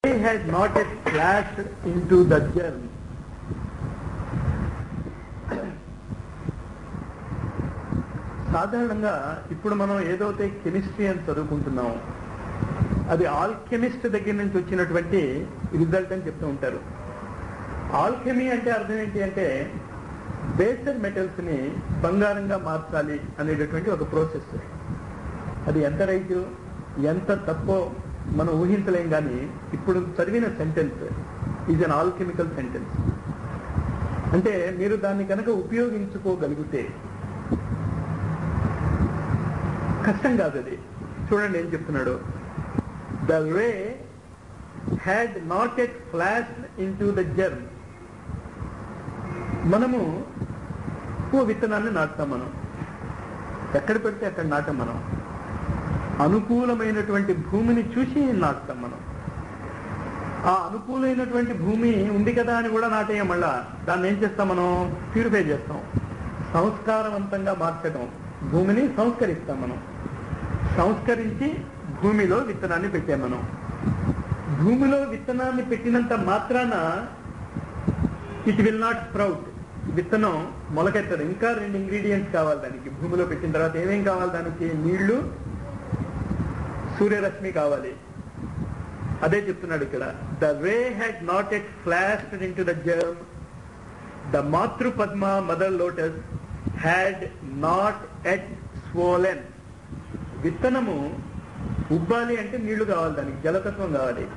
had not yet flashed into the germ. సాధారణంగా ఇప్పుడు మనం ఏదైతే కెమిస్ట్రీ అని చదువుకుంటున్నామో అది ఆల్కెమిస్ట్ దగ్గర నుంచి వచ్చినటువంటి రిజల్ట్ అని చెప్తూ ఉంటారు ఆల్కెమీ అంటే అర్థం ఏంటి అంటే బేసర్ మెటల్స్ ని బంగారంగా మార్చాలి అనేటటువంటి ఒక ప్రాసెస్ అది ఎంత రైతు ఎంత తప్పో మనం ఊహించలేం కానీ ఇప్పుడు చదివిన sentence is an alchemical sentence అంటే మీరు దాన్ని కనుక ఉపయోగించుకోగలిగితే కష్టం కాదు అది చూడండి ఏం చెప్తున్నాడు the ray had not yet flash into the germ మనము ఓ విత్తనాన్ని నాటుతాం మనం ఎక్కడ పెడితే అక్కడ నాటాం మనం అనుకూలమైనటువంటి భూమిని చూసి నాటుతాం మనం ఆ అనుకూలమైనటువంటి భూమి ఉంది కదా అని కూడా నాటేయం మళ్ళా దాన్ని ఏం చేస్తాం మనం ప్యూరిఫై చేస్తాం సంస్కారవంతంగా మార్చడం భూమిని సంస్కరిస్తాం మనం సంస్కరించి భూమిలో విత్తనాన్ని పెట్టాం మనం భూమిలో విత్తనాన్ని పెట్టినంత మాత్రాన ఇట్ విల్ నాట్ స్ప్రౌట్ విత్తనం మొలకెత్తదు ఇంకా రెండు ఇంగ్రీడియంట్స్ కావాలి దానికి భూమిలో పెట్టిన తర్వాత ఏమేం కావాలి దానికి నీళ్లు సూర్యరశ్మి కావాలి అదే చెప్తున్నాడు ఇక్కడ the way had not yet flashed into the germ the మాతృ పద్మ mother lotus had not yet swollen విత్తనము ఉబ్బాలి అంటే నీళ్లు కావాలి దానికి జలతత్వం కావాలి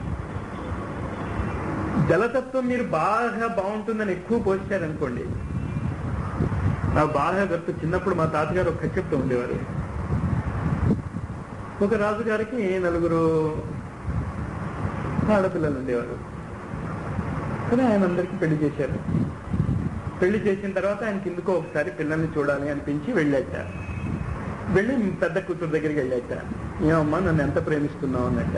జలతత్వం మీరు బాగా బాగుంటుందని ఎక్కువ పోసారనుకోండి నాకు బాగా గుర్తు చిన్నప్పుడు మా తాతగారు ఒక కథ చెప్తూ ఉండేవారు ఒక రాజుగారికి నలుగురు ఆడపిల్లలు ఉండేవారు కానీ ఆయన అందరికీ పెళ్లి చేశారు పెళ్లి చేసిన తర్వాత ఆయనకి ఎందుకో ఒకసారి పిల్లల్ని చూడాలి అనిపించి వెళ్ళాట వెళ్ళి పెద్ద కూతురు దగ్గరికి వెళ్ళాట ఏమమ్మా నన్ను ఎంత ప్రేమిస్తున్నావు అన్నట్ట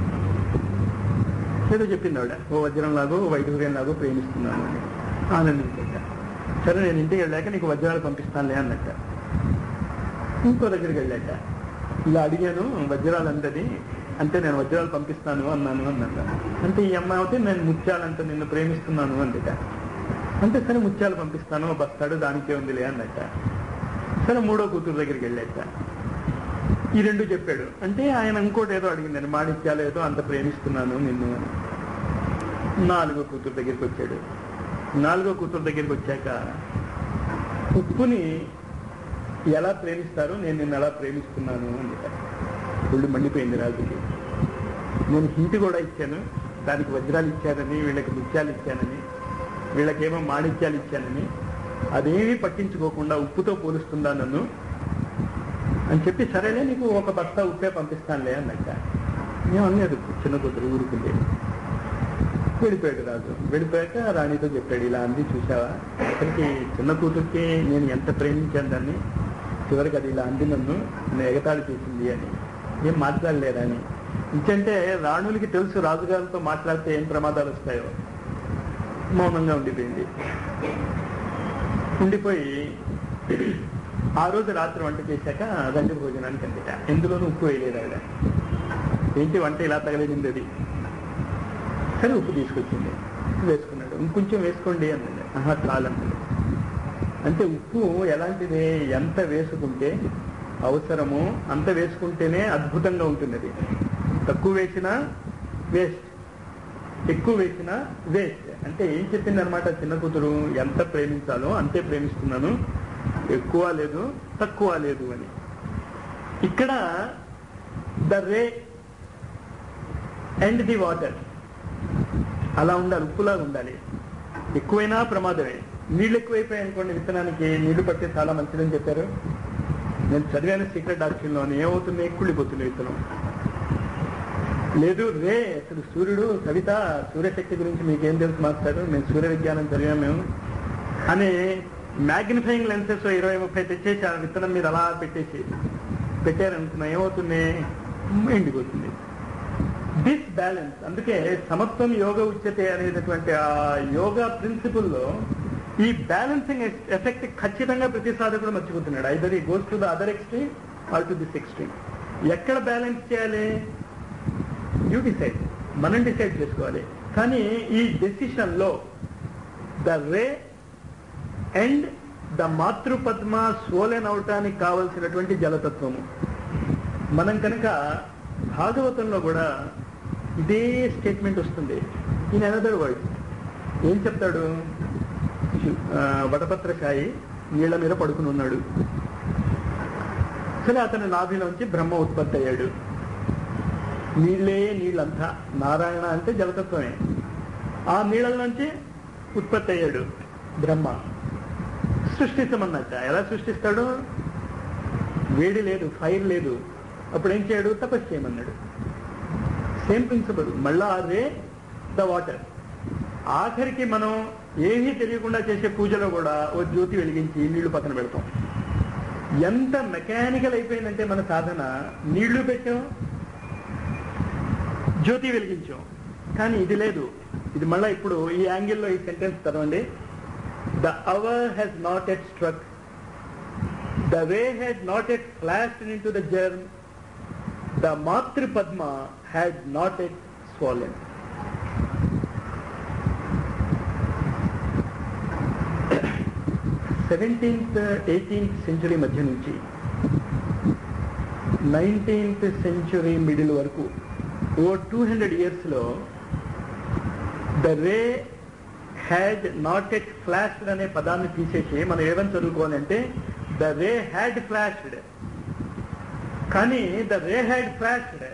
ఏదో చెప్పింది ఆవిడ ఓ వజ్రం లాగో ఓ వైఢూర్యం లాగో ప్రేమిస్తున్నాను అని ఆనందించట సరే నేను ఇంటికి వెళ్ళాక నీకు వజ్రాలు పంపిస్తానులే అన్నట్ట ఇంకో దగ్గరికి వెళ్ళాట ఇలా అడిగాను వజ్రాలు అంతది అంటే నేను వజ్రాలు పంపిస్తాను అన్నాను అన్నట్ట అంటే ఈ అమ్మాయి అయితే నేను ముత్యాలంత నిన్ను ప్రేమిస్తున్నాను అందట అంటే సరే ముత్యాలు పంపిస్తాను బస్తాడు దానికే ఉందిలే అన్నట్ట సరే మూడో కూతురు దగ్గరికి వెళ్ళాట ఈ రెండు చెప్పాడు అంటే ఆయన ఇంకోటి ఏదో అడిగిందని మాణిక్యాలు ఏదో అంత ప్రేమిస్తున్నాను నిన్ను అని నాలుగో కూతురు దగ్గరికి వచ్చాడు నాలుగో కూతురు దగ్గరికి వచ్చాక ఉప్పుని ఎలా ప్రేమిస్తారు నేను నిన్ను ఎలా ప్రేమిస్తున్నాను అని ఒళ్ళు మండిపోయింది రాజుకి నేను హింటి కూడా ఇచ్చాను దానికి వజ్రాలు ఇచ్చానని వీళ్ళకి ముత్యాలు ఇచ్చానని వీళ్ళకేమో మాణిక్యాలు ఇచ్చానని అదేమీ పట్టించుకోకుండా ఉప్పుతో పోలుస్తుందా నన్ను అని చెప్పి సరేలే నీకు ఒక బస్తా ఉప్పే పంపిస్తానులే అన్నట్ట ఏమన్నది చిన్న కూతురు ఊరుకుంది వెళ్ళిపోయాడు రాజు వెళ్ళిపోయాక రాణితో చెప్పాడు ఇలా అంది చూసావా అసలుకి చిన్న కూతురికి నేను ఎంత ప్రేమించాను దాన్ని చివరికి అది ఇలా అంది నన్ను నేను ఎగతాళి చేసింది అని ఏం మాట్లాడలేరా అని ఇంకంటే రాణులకి తెలుసు రాజుగారితో మాట్లాడితే ఏం ప్రమాదాలు వస్తాయో మౌనంగా ఉండిపోయింది ఉండిపోయి ఆ రోజు రాత్రి వంట చేశాక గంటి భోజనానికి అందుట ఎందులోనూ ఉప్పు వేయలేదు ఆవిడ ఏంటి వంట ఇలా తగలేడింది అది సరే ఉప్పు తీసుకొచ్చింది వేసుకున్నాడు ఇంకొంచెం వేసుకోండి అన్నాడు ఆహా చాలన్నాడు అంటే ఉప్పు ఎలాంటిది ఎంత వేసుకుంటే అవసరమో అంత వేసుకుంటేనే అద్భుతంగా ఉంటుంది అది తక్కువ వేసినా వేస్ట్ ఎక్కువ వేసినా వేస్ట్ అంటే ఏం చెప్పింది అనమాట చిన్న కూతురు ఎంత ప్రేమించాలో అంతే ప్రేమిస్తున్నాను ఎక్కువ లేదు తక్కువ లేదు అని ఇక్కడ the ray and the water అలా ఉండాలి ఉప్పులాగా ఉండాలి ఎక్కువైనా ప్రమాదమే నీళ్ళు ఎక్కువైపోయాయి అనుకోండి విత్తనానికి నీళ్లు పడితే చాలా మంచిదని చెప్పారు నేను చదివాను సీక్రెట్ డాక్టర్లో ఏమవుతుంది కుళ్ళిపోతుంది విత్తనం లేదు రే అసలు సూర్యుడు కవిత సూర్యశక్తి గురించి మీకేం తెలుసు మాస్టారు మేము సూర్య విజ్ఞానం చదివాం మేము అని మ్యాగ్నిఫైయింగ్ లెన్సెస్ ఇరవై ముప్పై తెచ్చేసి ఆ విత్తనం మీద అలా పెట్టేసి పెట్టారనుకున్నా ఏమవుతుంది ఎండిపోతుంది దిస్ బ్యాలెన్స్ అందుకే సమత్వం యోగ ఉచ్యతే అనేటటువంటి ఆ యోగా ప్రిన్సిపుల్లో ఈ బ్యాలెన్సింగ్ ఎఫెక్ట్ ఖచ్చితంగా ప్రతి సాధకుడు మర్చిపోతున్నాడు either he goes to the other extreme or to this extreme ఎక్కడ బ్యాలెన్స్ చేయాలి యూ డిసైడ్ మనం డిసైడ్ చేసుకోవాలి కానీ ఈ డెసిషన్ లో ద రే అండ్ ద మాతృపద్మ స్వోలెన్ అవటానికి కావలసినటువంటి జలతత్వము మనం కనుక భాగవతంలో కూడా ఇదే స్టేట్మెంట్ వస్తుంది ఇన్ అనదర్ వర్డ్ ఏం చెప్తాడు ఆ, వటపత్రకాయి నీళ్ల మీద పడుకుని ఉన్నాడు సరే అతని నాభిలోంచి బ్రహ్మ ఉత్పత్తి అయ్యాడు నీళ్ళే నీళ్ళంతా నారాయణ అంటే జలతత్వమే ఆ నీళ్ళలోంచి ఉత్పత్తి అయ్యాడు బ్రహ్మ సృష్టించమన్నట్ట ఎలా సృష్టిస్తాడు వేడి లేదు ఫైర్ లేదు అప్పుడు ఏం చేయడు తపస్సు చేయమన్నాడు సేమ్ ప్రిన్సిపల్ మళ్ళా అదే ద వాటర్ ఆఖరికి మనం ఏమీ తెలియకుండా చేసే పూజలో కూడా ఓ జ్యోతి వెలిగించి నీళ్లు పక్కన పెడతాం ఎంత మెకానికల్ అయిపోయిందంటే మన సాధన నీళ్లు పెట్టాం జ్యోతి వెలిగించాం కానీ ఇది లేదు ఇది మళ్ళా ఇప్పుడు ఈ యాంగిల్లో ఈ సెంటెన్స్ చదవండి the hour has not yet struck the way had not yet flashed into the germ the మాతృ పద్మ had not yet swollen seventeenth eighteenth century మధ్య నుంచి నైన్టీన్త్ సెంచురీ మిడిల్ వరకు ఓ టూ హండ్రెడ్ ఇయర్స్లో the ray had not yet flashed అనే పదాన్ని తీసేసి మనం ఏమని చదువుకోవాలంటే ద రే హ్యాడ్ ఫ్లాష్డ్ కానీ the ray had flashed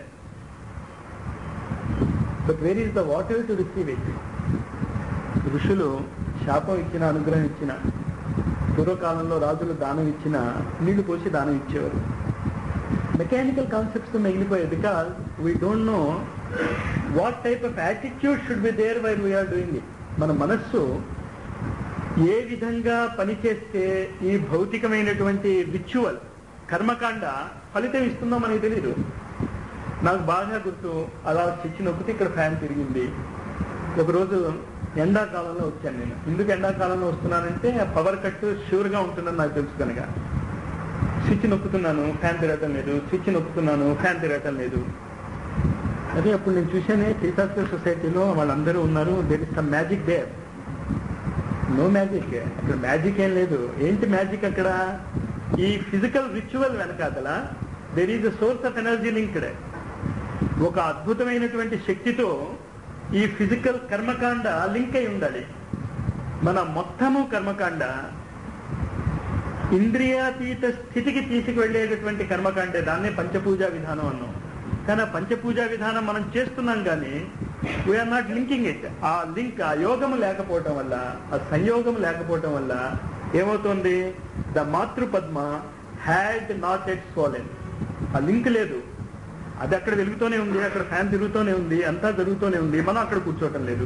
but where is the water to receive it ఋషులు శాపం ఇచ్చిన అనుగ్రహం ఇచ్చిన పూర్వకాలంలో రాజులు దానం ఇచ్చిన నీళ్లు పోసి దానం ఇచ్చేవారు మెకానికల్ కాన్సెప్ట్స్ మిగిలిపోయాయి because we don't know what type of attitude should be there where we are doing it మన మనస్సు ఏ విధంగా పనిచేస్తే ఈ భౌతికమైనటువంటి రిచువల్ కర్మకాండ ఫలితం ఇస్తుందో మనకి తెలియదు నాకు బాగా గుర్తు అలా స్విచ్ నొక్కితే ఇక్కడ ఫ్యాన్ తిరిగింది ఒకరోజు ఎండాకాలంలో వచ్చాను నేను ఎందుకు ఎండాకాలంలో వస్తున్నానంటే పవర్ కట్ షూర్గా ఉంటుందని నాకు తెలుసు కనుక స్విచ్ నొక్కుతున్నాను ఫ్యాన్ తిరగటం లేదు స్విచ్ నొక్కుతున్నాను ఫ్యాన్ తిరగటం లేదు అదే అప్పుడు నేను చూశానే టీసాస్కర్ సొసైటీలో వాళ్ళందరూ ఉన్నారు there is some magic they no magic అక్కడ మ్యాజిక్ ఏం లేదు ఏంటి మ్యాజిక్ అక్కడ ఈ ఫిజికల్ రిచువల్ వెనకాతల there is a source of energy linked ఒక అద్భుతమైనటువంటి శక్తితో ఈ ఫిజికల్ కర్మకాండ లింక్ అయి ఉండాలి మన మొత్తము కర్మకాండ ఇంద్రియాతీత స్థితికి తీసుకువెళ్ళేటటువంటి కర్మకాండే దాన్నే పంచపూజా విధానం అన్నాం కానీ ఆ పంచపూజా విధానం మనం చేస్తున్నాం కానీ వీఆర్ నాట్ లింకింగ్ ఇట్ ఆ లింక్ ఆ యోగము లేకపోవటం వల్ల ఆ సంయోగం లేకపోవటం వల్ల ఏమవుతుంది ద మాతృపద్మ హ్యాడ్ నాట్ ఎట్ సోలెన్ ఆ లింక్ లేదు అది అక్కడ వెలుగుతూనే ఉంది అక్కడ ఫ్యాన్ తిరుగుతూనే ఉంది అంతా జరుగుతూనే ఉంది మనం అక్కడ కూర్చోవటం లేదు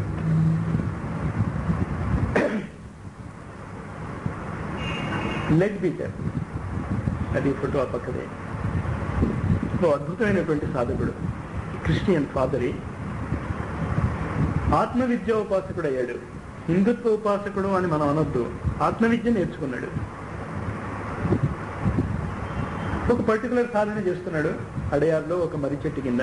లెగ్ బీటర్ అది ఫోటో ఆ పక్కదే ఓ అద్భుతమైనటువంటి సాధకుడు క్రిస్టియన్ ఫాదరి ఆత్మవిద్య ఉపాసకుడు అయ్యాడు హిందుత్వ ఉపాసకుడు అని మనం అనొద్దు ఆత్మవిద్య నేర్చుకున్నాడు ఒక పర్టికులర్ సాధన చేస్తున్నాడు అడయార్లో ఒక మర్రి చెట్టు కింద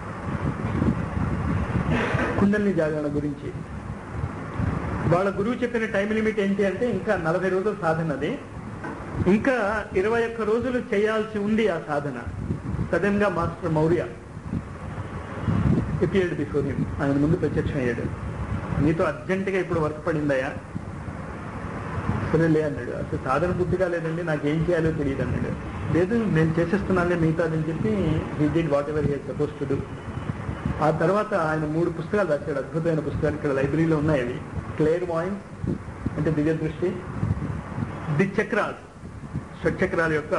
కుండల్ని జాగరణ గురించి వాళ్ళ గురువు చెప్పిన టైం లిమిట్ ఏంటి అంటే ఇంకా నలభై రోజుల సాధన అది ఇంకా ఇరవై ఒక్క రోజులు చేయాల్సి ఉంది ఆ సాధన సడన్ గా master Morya appeared before him ఆయన ముందు ప్రత్యక్షం అయ్యాడు నీతో అర్జెంటుగా ఇప్పుడు వర్క్ పడిందయా సరేలే అన్నాడు అసలు సాధన బుద్ధిగా లేదండి నాకేం చేయాలో తెలియదు అన్నాడు లేదు నేను చేసేస్తున్నానే మిగతాదని చెప్పి he did whatever he suppose to do ఆ తర్వాత ఆయన మూడు పుస్తకాలు రాశాడు అద్భుతమైన పుస్తకాలు ఇక్కడ లైబ్రరీలో ఉన్నాయి అవి క్లియర్ వాయిన్స్ అంటే దివ్య దృష్టి ది చక్రాలు షట్చక్రాల యొక్క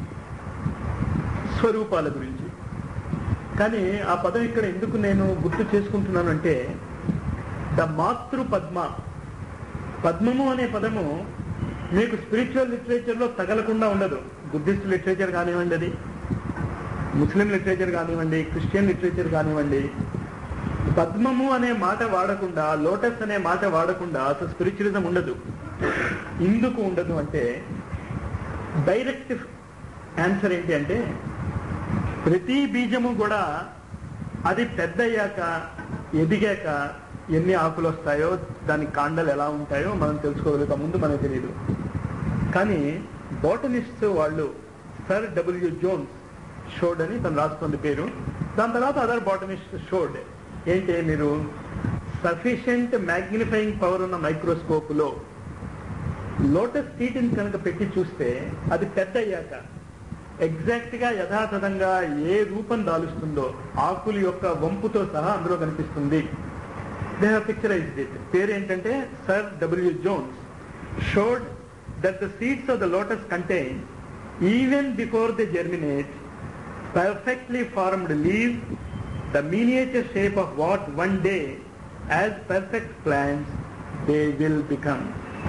స్వరూపాల గురించి కానీ ఆ పదం ఇక్కడ ఎందుకు నేను గుర్తు చేసుకుంటున్నాను అంటే ద మాతృ పద్మ పద్మము అనే పదము మీకు స్పిరిచువల్ లిటరేచర్లో తగలకుండా ఉండదు బుద్ధిస్ట్ లిటరేచర్ కానివ్వండి అది ముస్లిం లిటరేచర్ కానివ్వండి క్రిస్టియన్ లిటరేచర్ కానివ్వండి పద్మము అనే మాట వాడకుండా లోటస్ అనే మాట వాడకుండా అసలు స్పిరిచువలిజం ఉండదు ఎందుకు ఉండదు అంటే డైరెక్ట్ ఆన్సర్ ఏంటి అంటే ప్రతి బీజము కూడా అది పెద్దయ్యాక ఎదిగాక ఎన్ని ఆకులు వస్తాయో దాని కాండలు ఎలా ఉంటాయో మనం తెలుసుకోగలుగుతాం ముందు మనకు తెలియదు కానీ బోటనిస్ట్ వాళ్ళు సర్ డబ్ల్యూ జోన్స్ షోడ్ అని తను రాస్తుంది పేరు దాని తర్వాత అదర్ బాటనిస్ట్ షోడ్ ఏంటి మీరు సఫిషియంట్ మ్యాగ్నిఫైయింగ్ పవర్ ఉన్న మైక్రోస్కోప్ లో లోటస్ సీట్ని కనుక పెట్టి చూస్తే అది పెద్ద అయ్యాక ఎగ్జాక్ట్ గా యథాతథంగా ఏ రూపం దాలుస్తుందో ఆకుల యొక్క వంపుతో సహా అందులో కనిపిస్తుంది దే హ్యావ్ పిక్చరైజ్డ్ ఇట్ పేరు ఏంటంటే sir W Jones showed that the seeds of the lotus contain even before they germinate perfectly formed leaves, the miniature shape of what one day, as perfect plants, they will become.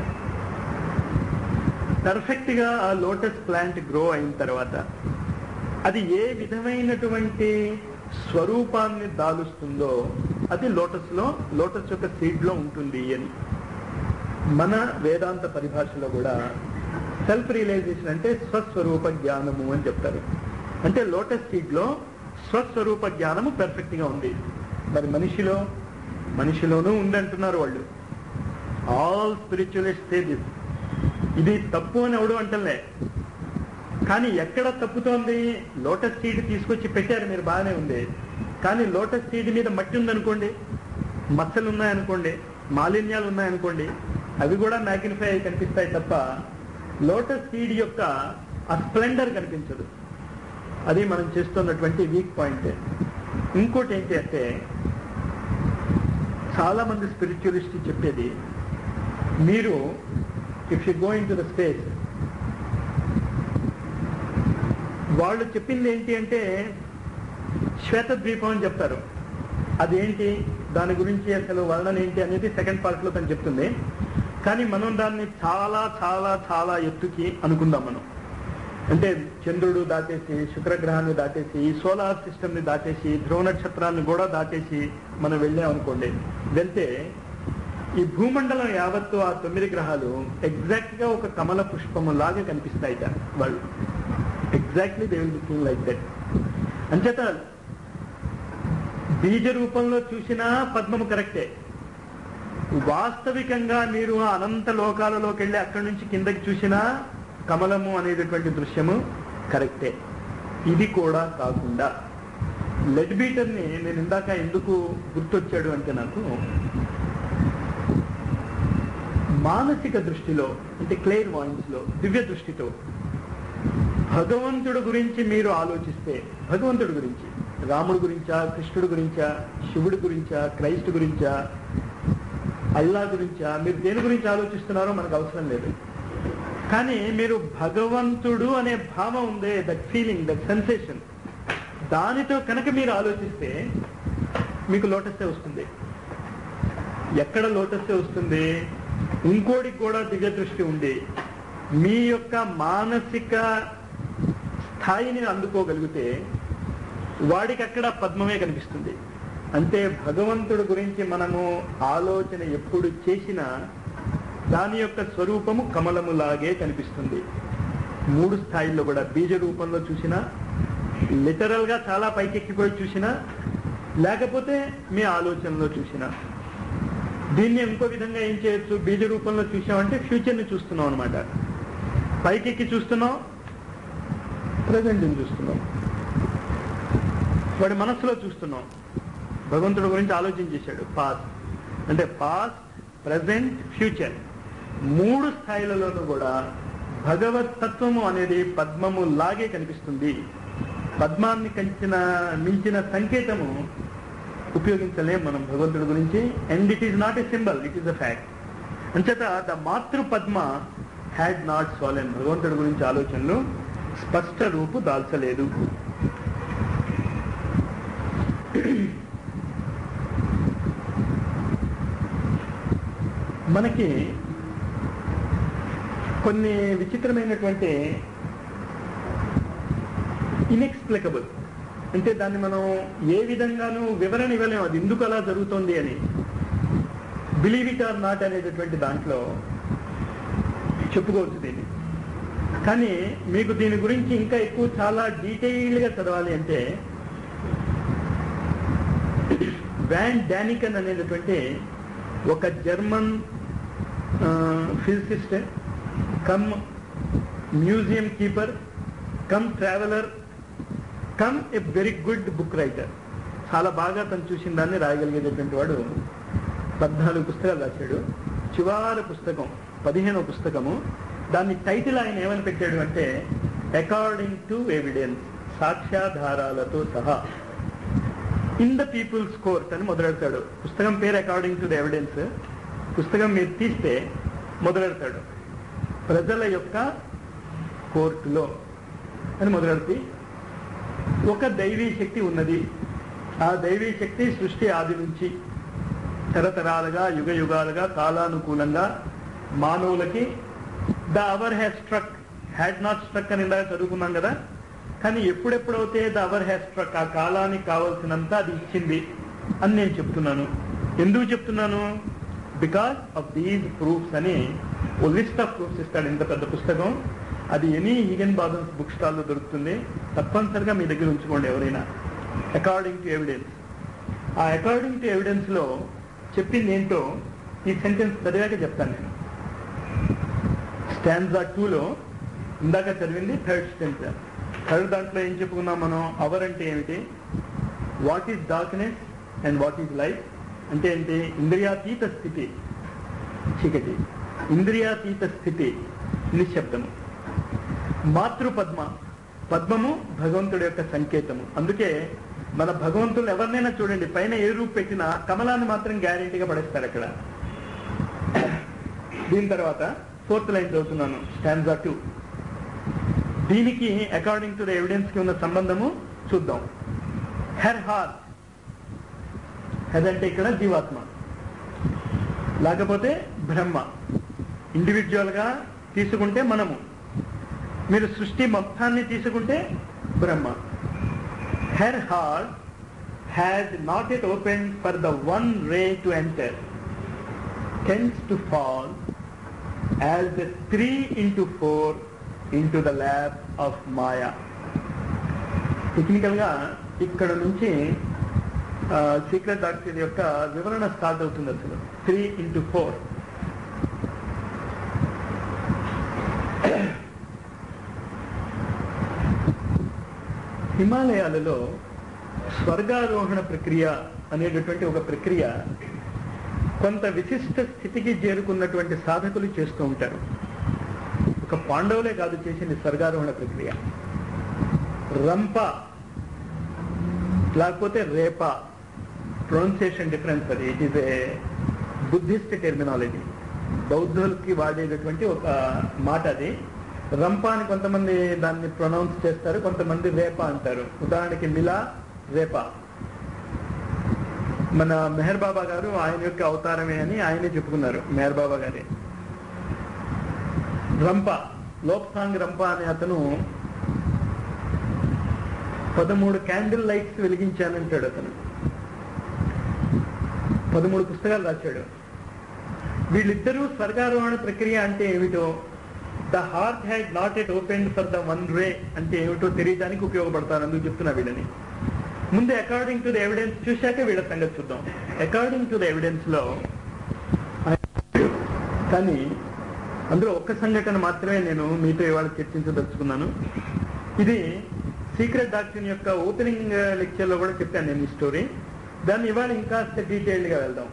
Perfect గా ఆ lotus plant grow అయిన తర్వాత అది ఏ విధమైనటువంటి స్వరూపాన్ని దాలుస్తుందో అది lotus లో lotus యొక్క సీడ్ లో ఉంటుంది అని మన వేదాంత పరిభాషలో కూడా సెల్ఫ్ రియలైజేషన్ అంటే స్వస్వరూప జ్ఞానము అని చెప్తారు అంటే లోటస్ సీడ్ లో స్వస్వరూప జ్ఞానము పెర్ఫెక్ట్ గా ఉంది మరి మనిషిలో మనిషిలోనూ ఉంది అంటున్నారు వాళ్ళు ఆల్ స్పిరిచువలిస్ట్ సే దిస్ ఇది తప్పు అని ఎవడు అంటలే కానీ ఎక్కడ తప్పుతోంది లోటస్ సీడ్ తీసుకొచ్చి పెట్టారు మీరు బాగానే ఉంది కానీ లోటస్ సీడ్ మీద మట్టి ఉందనుకోండి మచ్చలు ఉన్నాయనుకోండి మాలిన్యాలు ఉన్నాయనుకోండి అవి కూడా మ్యాగ్నిఫై అయి కనిపిస్తాయి తప్ప లోటస్ సీడ్ యొక్క ఆ స్ప్లెండర్ కనిపించదు అది మనం చేస్తున్నటువంటి వీక్ పాయింట్ ఇంకోటి ఏంటి అంటే చాలా మంది స్పిరిచువలిస్ట్ చెప్పేది మీరు if you go into the space వాళ్ళు చెప్పింది ఏంటి అంటే శ్వేత ద్వీపం అని చెప్తారు అదేంటి దాని గురించి అసలు వర్ణన ఏంటి అనేది సెకండ్ పార్ట్ లో తను చెప్తుంది కానీ మనం దాన్ని చాలా చాలా చాలా ఎత్తుకి అనుకుందాం మనం అంటే చంద్రుడు దాటేసి శుక్రగ్రహాన్ని దాటేసి ఈ సోలార్ సిస్టమ్ ని దాటేసి ధ్రువ నక్షత్రాన్ని కూడా దాటేసి మనం వెళ్ళాం అనుకోండి వెళ్తే ఈ భూమండలం యావత్తు ఆ తొమ్మిది గ్రహాలు ఎగ్జాక్ట్ గా ఒక కమల పుష్పము లాగా కనిపిస్తాయిట వాళ్ళు exactly they will looking like that అంచేత బీజ రూపంలో చూసినా పద్మము కరెక్టే వాస్తవికంగా మీరు ఆ అనంత లోకాలలోకి వెళ్ళి అక్కడి నుంచి కిందకి చూసినా కమలము అనేటటువంటి దృశ్యము కరెక్టే ఇది కూడా కాకుండా లెడ్ బీటర్ని నేను ఇందాక ఎందుకు గుర్తొచ్చాడు అంటే నాకు మానసిక దృష్టిలో అంటే క్లియర్ వాయిన్స్ లో దివ్య దృష్టితో భగవంతుడు గురించి మీరు ఆలోచిస్తే భగవంతుడి గురించి రాముడు గురించా కృష్ణుడు గురించా శివుడి గురించా క్రైస్ట్ గురించా అల్లా గురించా మీరు దేని గురించి ఆలోచిస్తున్నారో మనకు అవసరం లేదు కానీ మీరు భగవంతుడు అనే భావం ఉందే దట్ ఫీలింగ్ దట్ సెన్సేషన్ దానితో కనుక మీరు ఆలోచిస్తే మీకు లోటస్సే వస్తుంది ఎక్కడ లోటస్సే వస్తుంది ఇంకోటికి కూడా దివ్య దృష్టి ఉంది మీ యొక్క మానసిక స్థాయిని అందుకోగలిగితే వాడికి అక్కడ పద్మమే కనిపిస్తుంది అంటే భగవంతుడు గురించి మనము ఆలోచన ఎప్పుడు చేసినా దాని యొక్క స్వరూపము కమలములాగే కనిపిస్తుంది మూడు స్థాయిల్లో కూడా బీజ రూపంలో చూసినా లిటరల్ గా చాలా పైకెక్కిపోయి చూసినా లేకపోతే మీ ఆలోచనలో చూసినా దీన్ని ఇంకో విధంగా ఏం చేయొచ్చు బీజ రూపంలో చూసామంటే ఫ్యూచర్ ని చూస్తున్నాం అనమాట పైకెక్కి చూస్తున్నాం ప్రజెంట్ చూస్తున్నాం వాడి మనస్సులో చూస్తున్నాం భగవంతుడి గురించి ఆలోచన చేశాడు పాస్ట్ అంటే పాస్ట్ ప్రజెంట్ ఫ్యూచర్ మూడు స్థాయిలలోనూ కూడా భగవత్ తత్వము అనేది పద్మము లాగే కనిపిస్తుంది పద్మాన్ని కంచిన మించిన సంకేతము ఉపయోగించలేం మనం భగవంతుడి గురించి and it is not a symbol it is a fact అంచేత ద మాతృ పద్మ హ్యాడ్ నాట్ సాలెన్ భగవంతుడి గురించి ఆలోచనలు స్పష్ట రూపు దాల్చలేదు మనకి కొన్ని విచిత్రమైనటువంటి ఇన్ఎక్స్ప్లికబుల్ అంటే దాన్ని మనం ఏ విధంగానూ వివరణ ఇవ్వలేము అది ఎందుకు అలా జరుగుతోంది అని బిలీవ్ ఇట్ ఆర్ నాట్ అనేటటువంటి దాంట్లో చెప్పుకోవచ్చు దీన్ని కానీ మీకు దీని గురించి ఇంకా ఎక్కువ చాలా డీటెయిల్డ్ గా చదవాలి అంటే వ్యాన్ డానికన్ అనేటటువంటి ఒక German physicist cum museum keeper cum traveller cum a very good book writer చాలా బాగా తను చూసిన దాన్ని రాయగలిగేటటువంటి వాడు పద్నాలుగు పుస్తకాలు రాశాడు చివరి పుస్తకం పదిహేనో పుస్తకము దాని టైటిల్ ఆయన ఏమని పెట్టాడు అంటే అకార్డింగ్ టు ఎవిడెన్స్ సాక్ష్యాధారాలతో సహా ఇన్ ద పీపుల్స్ కోర్ట్ అని మొదలెడతాడు పుస్తకం పేరు అకార్డింగ్ టు ద ఎవిడెన్స్ పుస్తకం మీరు తీస్తే మొదలెడతాడు ప్రజల యొక్క కోర్టులో అని మొదలెడితే ఒక దైవీ శక్తి ఉన్నది ఆ దైవీ శక్తి సృష్టి ఆది నుంచి తరతరాలుగా యుగ యుగాలుగా కాలానుకూలంగా మానవులకి the hour has struck had not struck అని ఇందాక చదువుకున్నాం కదా కానీ ఎప్పుడెప్పుడైతే ద అవర్ హ్యాస్ స్ట్రక్ ఆ కాలానికి కావాల్సినంత అది ఇచ్చింది అని నేను చెప్తున్నాను ఎందుకు చెప్తున్నాను బికాస్ ఆఫ్ దీస్ ప్రూఫ్స్ అని ఓ లిస్ట్ ఆఫ్ ప్రూఫ్స్ ఇస్తాడు ఇంత పెద్ద పుస్తకం అది ఎనీ హిగన్ బాదన్స్ బుక్ స్టాల్లో దొరుకుతుంది తప్పనిసరిగా మీ దగ్గర ఉంచుకోండి ఎవరైనా అకార్డింగ్ టు ఎవిడెన్స్ ఆ అకార్డింగ్ టు ఎవిడెన్స్ లో చెప్పింది ఏంటో ఈ సెంటెన్స్ చదివాక చెప్తాను నేను స్టాండ్జా టూలో ఇందాక చదివింది థర్డ్ స్టెన్స్ థర్డ్ దాంట్లో ఏం చెప్పుకున్నాం మనం అవర్ అంటే ఏమిటి what is darkness and what is life అంటే ఏంటి ఇంద్రియాతీత స్థితి చీకటి ఇంద్రియాతీత స్థితి నిశ్శబ్దము మాతృపద్మ పద్మము భగవంతుడి యొక్క సంకేతము అందుకే మన భగవంతులు ఎవరినైనా చూడండి పైన ఏ రూపు పెట్టినా కమలాన్ని మాత్రం గ్యారెంటీగా పడేస్తారు అక్కడ దీని తర్వాత ఫోర్త్ లైన్ చదువుతున్నాను స్టాన్జా టూ దీనికి అకార్డింగ్ టు ద ఎవిడెన్స్ కి ఉన్న సంబంధము చూద్దాం హెర్ హార్ట్ హెడ్ అంటే ఇక్కడ జీవాత్మ లేకపోతే బ్రహ్మ ఇండివిజువల్ గా తీసుకుంటే మనము మీరు సృష్టి మొత్తాన్ని తీసుకుంటే Brahma her heart had not yet open for the one ray to enter tends to fall as the 3 into 4 into the lab of Maya. Technical గా ఇక్కడ నుంచి సీక్రెట్ డాక్టర్ యొక్క వివరణ స్టార్ట్ అవుతుంది అసలు త్రీ ఇంటూ ఫోర్ హిమాలయాలలో స్వర్గారోహణ ప్రక్రియ అనేటటువంటి ఒక ప్రక్రియ కొంత విశిష్ట స్థితికి చేరుకున్నటువంటి సాధకులు చేస్తూ ఉంటారు ఒక పాండవులే కాదు చేసింది స్వర్గారోహణ ప్రక్రియ రంప లేకపోతే రేప ప్రొనౌన్సియేషన్ డిఫరెన్స్ అది it is a Buddhist terminology బౌద్ధులకి వాడేటటువంటి ఒక మాట అది రంప అని కొంతమంది దాన్ని ప్రొనౌన్స్ చేస్తారు కొంతమంది రేప అంటారు ఉదాహరణకి మిలా రేప మన మెహర్ బాబా గారు ఆయన యొక్క అవతారమే అని ఆయనే చెప్పుకున్నారు మెహర్ బాబా గారే రంప లోక్సాంగ్ రంప అనే అతను పదమూడు క్యాండిల్ లైట్స్ వెలిగించానంటాడు అతను పదమూడు పుస్తకాలు రాశాడు వీళ్ళిద్దరూ స్వర్గారోహణ ప్రక్రియ అంటే ఏమిటో the heart had not yet open for the one ray అంటే ఏమిటో తెలియడానికి ఉపయోగపడతారు అందుకు చెప్తున్నా వీళ్ళని ముందు అకార్డింగ్ టు ద ఎవిడెన్స్ చూశాక వీళ్ళ సంగతి చూద్దాం అకార్డింగ్ టు ద ఎవిడెన్స్ లో కానీ అందులో ఒక్క సంఘటన మాత్రమే నేను మీతో ఇవాళ చర్చించదలుచుకున్నాను ఇది సీక్రెట్ డాక్టర్ యొక్క ఓపెనింగ్ లెక్చర్ లో కూడా చెప్పాను నేను ఈ స్టోరీ దాన్ని ఇవాళ ఇంకాస్త డీటెయిల్డ్ గా వెళ్దాం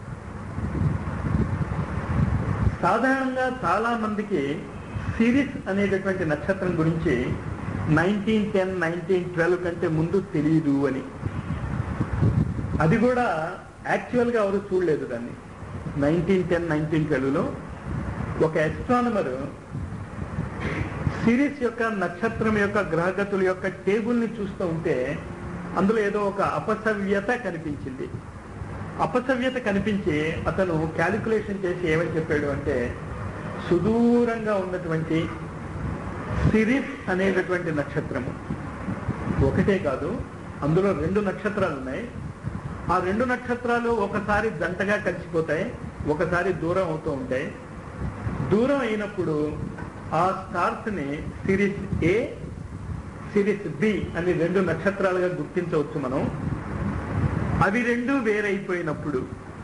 సాధారణంగా చాలా మందికి సిరీస్ అనేటటువంటి నక్షత్రం గురించి నైన్టీన్ టెన్ నైన్టీన్ ట్వెల్వ్ కంటే ముందు తెలియదు అని అది కూడా యాక్చువల్ గా ఎవరు చూడలేదు దాన్ని నైన్టీన్ టెన్ నైన్టీన్ ట్వెల్వ్ లో ఒక ఎస్ట్రానమర్ సిరీస్ యొక్క నక్షత్రం యొక్క గ్రహగతుల యొక్క టేబుల్ ని చూస్తూ ఉంటే అందులో ఏదో ఒక అపసవ్యత కనిపించింది అపసవ్యత కనిపించి అతను క్యాలిక్యులేషన్ చేసి ఏమని చెప్పాడు అంటే సుదూరంగా ఉన్నటువంటి సిరిస్ అనేటటువంటి నక్షత్రము ఒకటే కాదు అందులో రెండు నక్షత్రాలు ఉన్నాయి ఆ రెండు నక్షత్రాలు ఒకసారి జంటగా కలిసిపోతాయి ఒకసారి దూరం అవుతూ ఉంటాయి దూరం అయినప్పుడు ఆ స్టార్స్ ని సిరీస్ ఏ సిరీస్ బి అని రెండు నక్షత్రాలుగా గుర్తించవచ్చు మనం అవి రెండు వేరైపోయినప్పుడు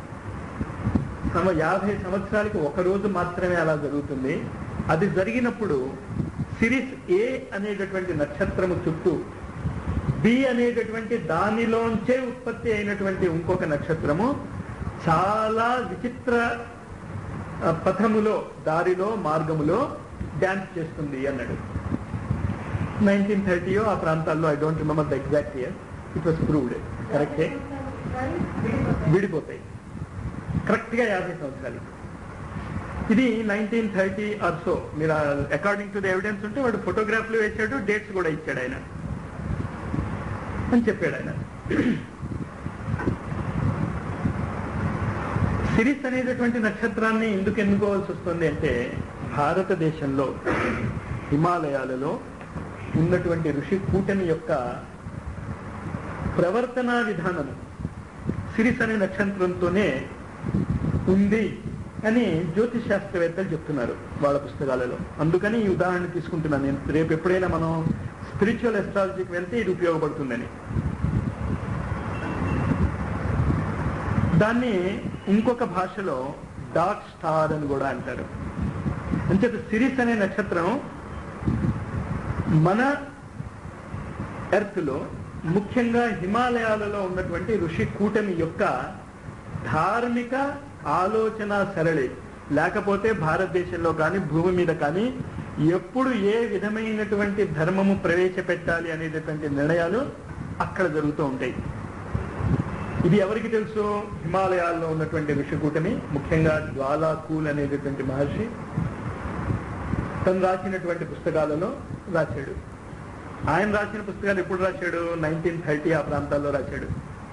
సమ యాభై సంవత్సరాలకి ఒక రోజు మాత్రమే అలా జరుగుతుంది అది జరిగినప్పుడు సిరిస్ ఏ అనేటటువంటి నక్షత్రము చుట్టూ బి అనేటటువంటి దానిలోంచే ఉత్పత్తి అయినటువంటి ఇంకొక నక్షత్రము చాలా విచిత్ర ఆ, పథములో దారిలో మార్గములో డ్యాన్స్ చేస్తుంది అన్నాడు నైన్టీన్ థర్టీయో ఆ ప్రాంతాల్లో I don't remember the exact year it was proved కరెక్టే విడిపోతాయి కరెక్ట్ గా యాభై సంవత్సరాలు ఇది నైన్టీన్ థర్టీ ఆర్ సో మీరు అకార్డింగ్ టు ద ఎవిడెన్స్ ఉంటే వాడు ఫోటోగ్రాఫ్లు వేసాడు డేట్స్ కూడా ఇచ్చాడు ఆయన అని చెప్పాడు ఆయన సిరిస్ అనేటటువంటి నక్షత్రాన్ని ఎందుకు ఎన్నుకోవాల్సి వస్తుంది అంటే భారతదేశంలో హిమాలయాలలో ఉన్నటువంటి ఋషి కూటమి యొక్క ప్రవర్తనా విధానము సిరిస్ అనే నక్షత్రంతోనే ఉంది అని జ్యోతిష్ శాస్త్రవేత్తలు చెప్తున్నారు వాళ్ళ పుస్తకాలలో అందుకని ఈ ఉదాహరణ తీసుకుంటున్నాను నేను రేపు ఎప్పుడైనా మనం స్పిరిచువల్ ఎస్ట్రాలజీకి వెళ్తే ఇది ఉపయోగపడుతుందని దాన్ని ఇంకొక భాషలో డార్క్ స్టార్ అని కూడా అంటారు అంచేత సిరిస్ అనే నక్షత్రం మన ఎర్త్ లో ముఖ్యంగా హిమాలయాలలో ఉన్నటువంటి ఋషి కూటమి యొక్క ధార్మిక ఆలోచన సరళి లేకపోతే భారతదేశంలో కానీ భూమి మీద కానీ ఎప్పుడు ఏ విధమైనటువంటి ధర్మము ప్రవేశపెట్టాలి అనేటటువంటి నిర్ణయాలు అక్కడ జరుగుతూ ఉంటాయి ఇది ఎవరికి తెలుసు హిమాలయాల్లో ఉన్నటువంటి ఋషికూటమి ముఖ్యంగా జ్వాలా కూల్ అనేటటువంటి మహర్షి తను రాసినటువంటి పుస్తకాలలో రాశాడు ఆయన రాసిన పుస్తకాలు ఎప్పుడు రాశాడు నైన్టీన్ థర్టీ ఆ ప్రాంతాల్లో రాశాడు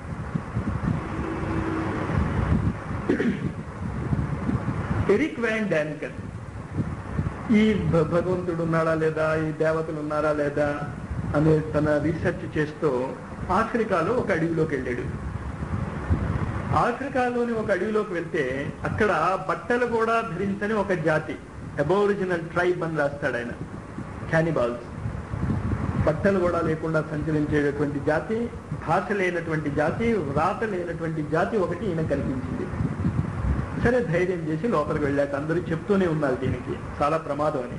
ఎరిక్ వ్యాన్ డానికన్ ఈ భ- భగవంతుడు ఉన్నాడా లేదా ఈ దేవతలు ఉన్నారా లేదా అనే తన రీసెర్చ్ చేస్తూ ఆఫ్రికాలో ఒక అడవిలోకి వెళ్ళాడు ఆఫ్రికాలోని ఒక అడవిలోకి వెళ్తే అక్కడ బట్టలు కూడా ధరించని ఒక జాతి అబోరిజినల్ ట్రైబ్ అని రాస్తాడు ఆయన క్యానిబాల్స్ బట్టలు కూడా లేకుండా సంచరించేటటువంటి జాతి భాష లేనటువంటి జాతి వ్రాత లేనటువంటి జాతి ఒకటి ఈయన కనిపించింది సరే ధైర్యం చేసి లోపలికి వెళ్ళాక అందరూ చెప్తూనే ఉన్నారు దీనికి చాలా ప్రమాదం అని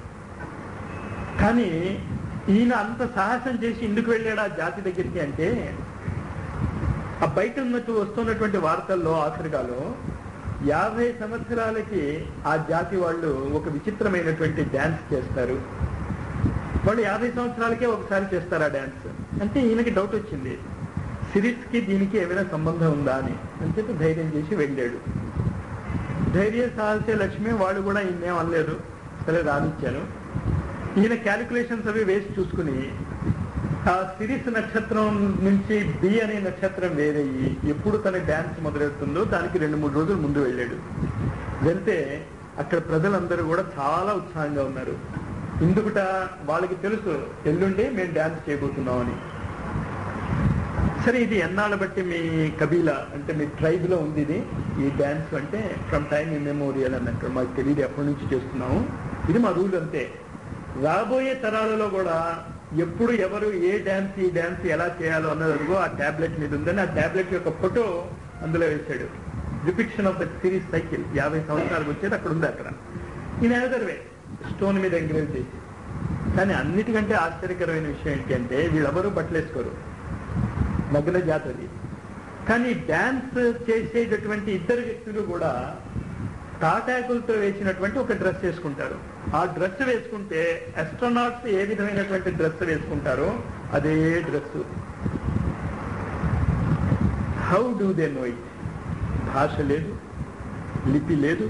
కానీ ఈయన అంత సాహసం చేసి ఎందుకు వెళ్ళాడు ఆ జాతి దగ్గరికి అంటే ఆ బయట ఉన్నట్టు వస్తున్నటువంటి వార్తల్లో ఆఫ్రికాలో యాభై సంవత్సరాలకి ఆ జాతి వాళ్ళు ఒక విచిత్రమైనటువంటి డ్యాన్స్ చేస్తారు వాళ్ళు యాభై సంవత్సరాలకే ఒకసారి చేస్తారు ఆ డ్యాన్స్ అంటే ఈయనకి డౌట్ వచ్చింది సిరీస్ కి దీనికి ఏమైనా సంబంధం ఉందా అని అని చెప్పి ధైర్యం చేసి వెళ్ళాడు ధైర్య సాహసే లక్ష్మి వాళ్ళు కూడా ఈయనేం అనలేదు సరే రానిచ్చాను ఈయన క్యాలిక్యులేషన్స్ అవి వేసి చూసుకుని ఆ సిరీస్ నక్షత్రం నుంచి బి అనే నక్షత్రం వేరయ్యి ఎప్పుడు తన డ్యాన్స్ మొదలెడుతుందో దానికి రెండు మూడు రోజులు ముందు వెళ్ళాడు వెళ్తే అక్కడ ప్రజలందరూ కూడా చాలా ఉత్సాహంగా ఉన్నారు ఎందుకుట వాళ్ళకి తెలుసు ఎల్లుండి మేము డ్యాన్స్ చేయబోతున్నామని సరే ఇది ఎన్నాళ్ళ బట్టి మీ కబీలా అంటే మీ ట్రైబ్ లో ఉంది ఇది ఈ డ్యాన్స్ అంటే ఫ్రమ్ టైమ్ మెమోరియల్ అన్నట్టు మాకు తెలియదు ఎప్పటి నుంచి చేస్తున్నాము ఇది మా రూల్ అంతే రాబోయే తరాలలో కూడా ఎప్పుడు ఎవరు ఏ డ్యాన్స్ ఈ డ్యాన్స్ ఎలా చేయాలో అన్నది అదిగో ఆ టాబ్లెట్ మీద ఉందని ఆ టాబ్లెట్ యొక్క ఫోటో అందులో వేశాడు repetition of the series cycle యాభై సంవత్సరాలకు వచ్చేది అక్కడ ఉంది అక్కడ ఈ నెలదర్వే స్టోన్ మీద ఎంకరేజ్ చేసి కానీ అన్నిటికంటే ఆశ్చర్యకరమైన విషయం ఏంటి అంటే వీళ్ళెవరూ బట్టలేసుకోరు నగ్న జాతి అది కానీ డాన్స్ చేసేటటువంటి ఇద్దరు వ్యక్తులు కూడా తాటాకులతో వేసినటువంటి ఒక డ్రెస్ వేసుకుంటారు ఆ డ్రెస్ వేసుకుంటే అస్ట్రోనాట్స్ ఏ విధమైనటువంటి డ్రెస్ వేసుకుంటారో అదే dress how do they know it భాష లేదు లిపి లేదు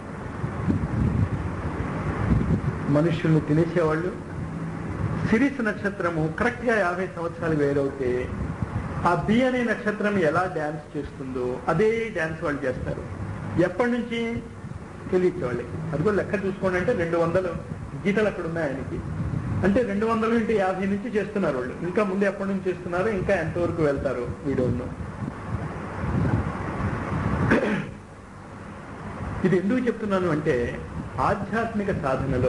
మనుషుల్ని తినేసేవాళ్ళు సిరీస్ నక్షత్రము కరెక్ట్ గా యాభై సంవత్సరాలు వేరవుతే ఆ బి అనే నక్షత్రం ఎలా డ్యాన్స్ చేస్తుందో అదే డ్యాన్స్ వాళ్ళు చేస్తారు ఎప్పటి నుంచి తెలియచ్చు వాళ్ళకి అది కూడా లెక్క చూసుకోండి అంటే రెండు వందలు గీతలు అక్కడ ఉన్నాయి ఆయనకి అంటే రెండు వందలు ఇంటి యాభై నుంచి చేస్తున్నారు వాళ్ళు ఇంకా ముందు ఎప్పటి నుంచి చేస్తున్నారు ఇంకా ఎంతవరకు వెళ్తారు వీడియోలో ఇది ఎందుకు చెప్తున్నాను అంటే ఆధ్యాత్మిక సాధనలో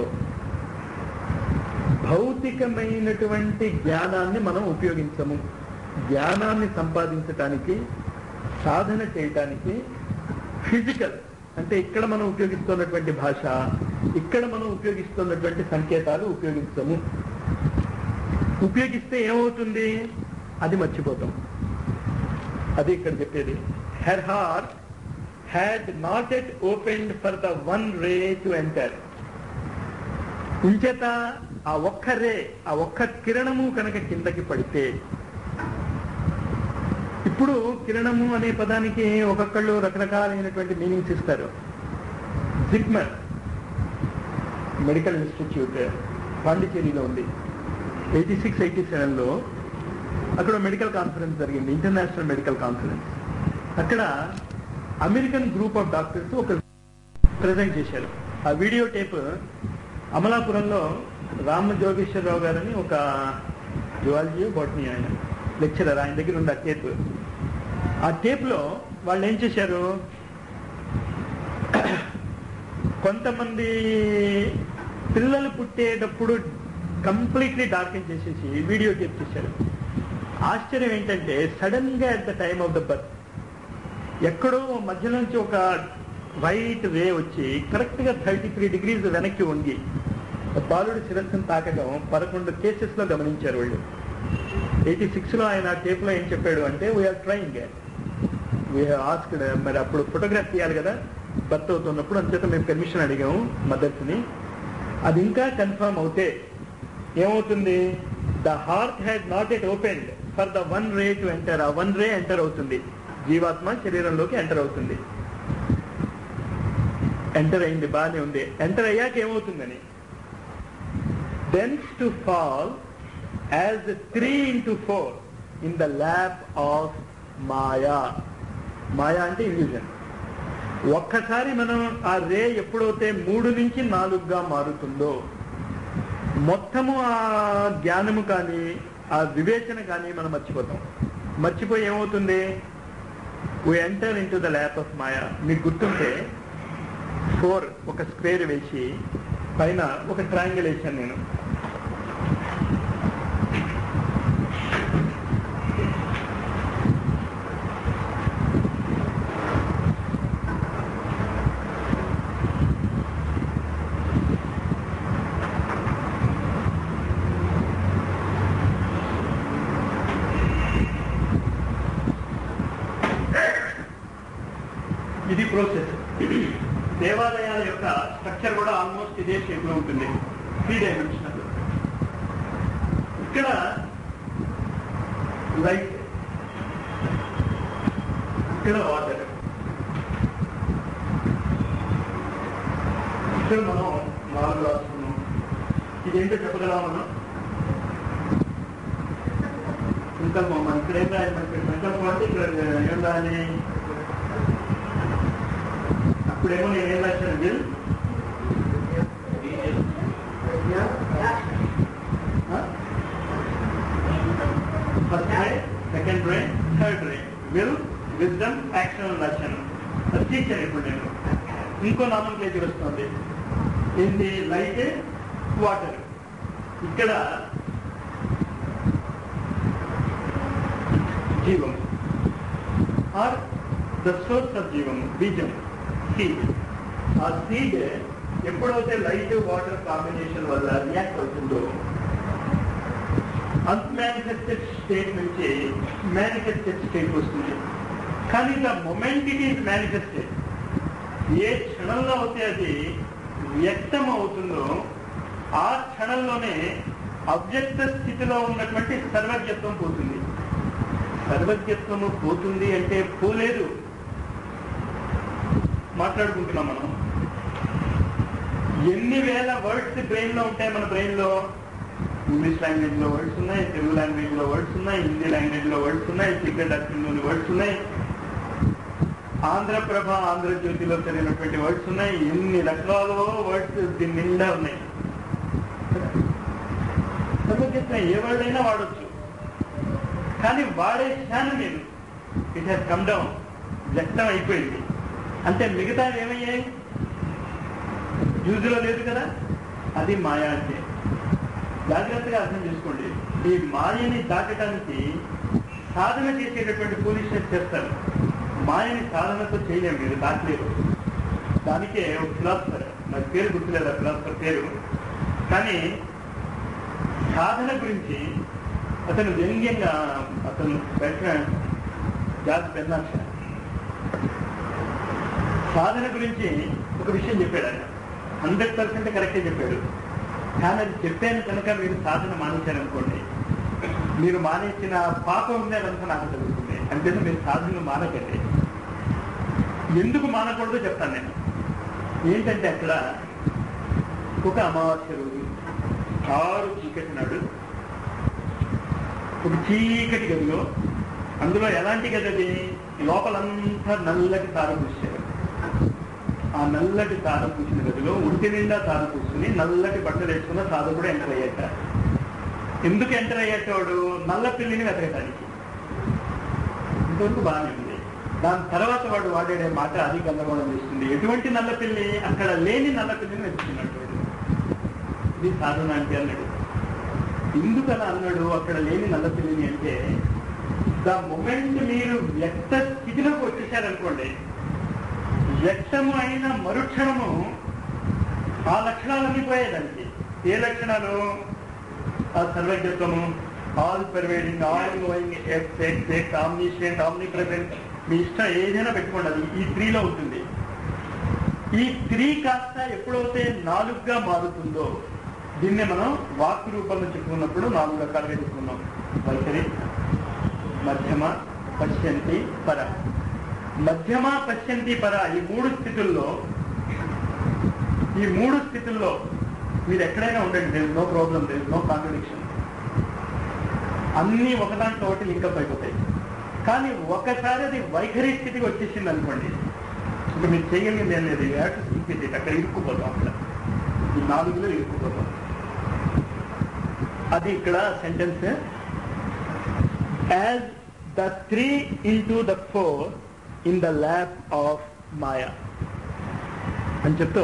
భౌతికమైనటువంటి జ్ఞానాన్ని మనం ఉపయోగించము జ్ఞానాన్ని సంపాదించటానికి సాధన చేయటానికి ఫిజికల్ అంటే ఇక్కడ మనం ఉపయోగిస్తున్నటువంటి భాష ఇక్కడ మనం ఉపయోగిస్తున్నటువంటి సంకేతాలు ఉపయోగించము ఉపయోగిస్తే ఏమవుతుంది అది మర్చిపోతాం అది ఇక్కడ చెప్పేది her heart had not yet opened for the one ray to enter ఇంచేత ఆ ఒక్క రే ఆ ఒక్క కిరణము కనుక కిందకి పడితే ఇప్పుడు కిరణము అనే పదానికి ఒక్కొక్కళ్ళు రకరకాలైనటువంటి మీనింగ్స్ ఇస్తారు జిగ్మర్ మెడికల్ ఇన్స్టిట్యూట్ పాండిచేరిలో ఉంది ఎయిటీ సిక్స్ ఎయిటీ సెవెన్లో అక్కడ మెడికల్ కాన్ఫరెన్స్ జరిగింది ఇంటర్నేషనల్ మెడికల్ కాన్ఫరెన్స్ అక్కడ అమెరికన్ గ్రూప్ ఆఫ్ డాక్టర్స్ ఒక ప్రజెంట్ చేశారు ఆ వీడియో టేప్ అమలాపురంలో రామ జోగేశ్వరరావు గారని ఒక జువాలజీ బాటనీ ఆయన లెక్చరర్ ఆయన దగ్గర ఉంది ఆ టేప్ ఆ టేప్లో వాళ్ళు ఏం చేశారు కొంతమంది పిల్లలు పుట్టేటప్పుడు కంప్లీట్లీ డార్కెన్ చేసేసి వీడియో టేప్ చేశారు ఆశ్చర్యం ఏంటంటే సడన్ గా at the time of the birth ఎక్కడో మధ్య నుంచి ఒక వైట్ రే వచ్చి కరెక్ట్ గా థర్టీ త్రీ డిగ్రీస్ వెనక్కి వంగి బాలుడి శిరస్సును తాకడం పదకొండు కేసెస్ లో గమనించారు వాళ్ళు ఎయిటీ సిక్స్ లో ఆయన టేప్ లో ఏం చెప్పాడు అంటే వీఆర్ ట్రైంగ్ వీ ఆస్క్డ్ మరి అప్పుడు ఫోటోగ్రాఫ్ తీయాలి కదా బర్త్ అవుతున్నప్పుడు అంచేత మేము పర్మిషన్ అడిగాము మదర్స్ ని అది ఇంకా కన్ఫర్మ్ అవుతే ఏమవుతుంది the heart had not yet opened for the one ray to enter ఆ వన్ రే ఎంటర్ అవుతుంది జీవాత్మ శరీరంలోకి ఎంటర్ అవుతుంది ఎంటర్ అయింది బాగానే ఉంది ఎంటర్ అయ్యాక ఏమవుతుందని dens to fall as 3 into 4 in the lap of Maya. మాయా అంటే ఇల్యూజన్ ఒక్కసారి మనం ఆ రే ఎప్పుడైతే మూడు నుంచి నాలుగుగా మారుతుందో మొత్తము ఆ జ్ఞానము కానీ ఆ వివేచన కానీ మనం మర్చిపోతాం మర్చిపోయి ఏమవుతుంది we enter into the lap of Maya మీకు గుర్తుంటే ఫోర్ ఒక స్క్వేర్ వేసి పైన ఒక ట్రయాంగిల్ వేసాను నేను ఇది ప్రోసెస్ దేవాలయాల యొక్క స్ట్రక్చర్ కూడా ఆల్మోస్ట్ ఇదే షేప్ లో ఉంటుంది త్రీ డైమెన్షనల్ ఇక్కడ లైట్ ఇక్కడ వాటర్ ఇక్కడ మనం నాలుగు రాసుకున్నాం ఇదేంటో చెప్పగలమా మనం సంకల్పం మనం ఇక్కడ ఏం రాయాలి మనకి సంకల్పం అంటే ఇక్కడ ఏం రాయాలి అప్పుడేమో నేను ఏం రాశాను will first ray second ray third ray will wisdom action రాశాను అది తీర్చాను ఇప్పుడు నేను ఇంకో నామం క్లేచర్ వస్తుంది ఏంటి లైట్ వాటర్ ఇక్కడ జీవం ఆర్ ద సోర్స్ ఆఫ్ జీవం బీజం సీడ్ ఆ సీడ్ ఎప్పుడైతే లైట్ వాటర్ కాంబినేషన్ వల్ల రియాక్ట్ అవుతుందో అన్మానిఫెస్టెడ్ స్టేట్ నుంచి మేనిఫెస్టెడ్ స్టేట్ వస్తుంది కానీ the moment it is manifested ఏ క్షణంలో అయితే అది వ్యక్తం అవుతుందో ఆ క్షణంలోనే అవ్యక్త స్థితిలో ఉన్నటువంటి సర్వజ్ఞత్వం పోతుంది సర్వజ్ఞత్వము పోతుంది అంటే పోలేదు మాట్లాడుకుంటున్నాం మనం ఎన్ని వేల వర్డ్స్ బ్రెయిన్ లో ఉంటాయి మన బ్రెయిన్ లో ఇంగ్లీష్ లాంగ్వేజ్ లో వర్డ్స్ ఉన్నాయి తెలుగు లాంగ్వేజ్ లో వర్డ్స్ ఉన్నాయి హిందీ లాంగ్వేజ్ లో వర్డ్స్ ఉన్నాయి సీక్రెట్ అర్జున్లోని వర్డ్స్ ఉన్నాయి ఆంధ్రప్రభ ఆంధ్రజ్యోతిలో చదివినటువంటి వర్డ్స్ ఉన్నాయి ఎన్ని రకాల వర్డ్స్ దీని నిండా ఉన్నాయి సర్వజ్ఞత్వం ఏ వర్డ్ అయినా వాడచ్చు కానీ వాడే జ్ఞానం లేదు ఇట్ హ్యాస్ కమ్ డౌన్ వ్యక్తం అయిపోయింది అంటే మిగతా ఏమయ్యాయి యూజ్లో లేదు కదా అది మాయా అంటే జాగ్రత్తగా అర్థం చేసుకోండి ఈ మాయని దాటడానికి సాధన చేసేటటువంటి పోలీసులు చేస్తారు మాయని సాధనతో చేయలేము మీరు దాటలేరు దానికే ఒక ఫిలాసఫర్ నాకు పేరు గుర్తులేదు ఆ ఫిలాసఫర్ పేరు కానీ సాధన గురించి అతను వ్యంగ్యంగా అతను పెట్టిన జాతి పెన్నాక్ష సాధన గురించి ఒక విషయం చెప్పాడు ఆయన హండ్రెడ్ పర్సెంట్ కరెక్టే చెప్పాడు కానీ అది చెప్పాను కనుక మీరు సాధన మానేశారనుకోండి మీరు మానేసిన పాపం ఉండేదంతా నాకు జరుగుతుంది అంటే మీరు సాధనలు మానకండి ఎందుకు మానకూడదో చెప్తాను నేను ఏంటంటే అక్కడ ఒక అమావాస్య రోజు ఆరు చీకటి నాడు ఒక చీకటి గదిలో అందులో ఎలాంటి గది అది లోపలంతా నల్లటి తార పూసారు ఆ నల్లటి తార పూసిన గదిలో ఒంటి నిండా తార పూసుకుని నల్లటి బట్టలు వేసుకున్న సాధకుడు ఎంటర్ అయ్యాట ఎందుకు ఎంటర్ అయ్యేటోడు నల్ల పిల్లిని వెతకటానికి ఇంతవరకు బాగానే ఉంది దాని తర్వాత వాడు వాడే మాట అది గందరగోళం చేస్తుంది ఎటువంటి నల్ల పిల్లి అక్కడ లేని నల్ల పిల్లిని వెతుకుతున్నాడు వాడు ఇది సాధన అంటే అన్నాడు ఎందుకు అలా అన్నాడు అక్కడ లేని నల్ల పిల్లిని అంటే ద మొమెంట్ మీరు వ్యక్త స్థితిలోకి వచ్చేసారనుకోండి వ్యక్తము అయిన మరుక్షణము ఆ లక్షణాలన్నీ పోయేదానికి ఏ లక్షణాలు ఆ సర్వజ్ఞత్వము ఆల్ పర్వేడింగ్ ఆల్ గోయింగ్ ఎక్స్ ఎక్స్ ఎక్స్ ఆమ్నిషియంట్ ఆమ్ని ప్రెసెంట్ మీ ఇష్టం ఏదైనా పెట్టుకోండి అది ఈ త్రీలో ఉంటుంది ఈ త్రీ కాస్త ఎప్పుడైతే నాలుగుగా మారుతుందో దీన్నే మనం వాక్ రూపంలో చెప్పుకున్నప్పుడు నాలుగు రకాలుగా చెప్పుకున్నాం వైఖరి మధ్యమ పశ్యంతి పర మధ్యమ పశ్యంతి పర ఈ మూడు స్థితుల్లో ఈ మూడు స్థితుల్లో మీరు ఎక్కడైనా ఉండండి there no problem there no contradiction అన్నీ ఒకదాంట్లో ఒకటి లింకప్ అయిపోతాయి కానీ ఒకసారి అది వైఖరి స్థితికి వచ్చేసింది అనుకోండి ఇంకా మీరు చేయగలిగింది ఏం లేదు సింపితే అక్కడ ఇరుక్కుపోతాం అక్కడ ఈ నాలుగులో ఇరుక్కుపోతాం అది ఇక్కడ sentence as the three into the four in the lab of Maya అని చెప్తూ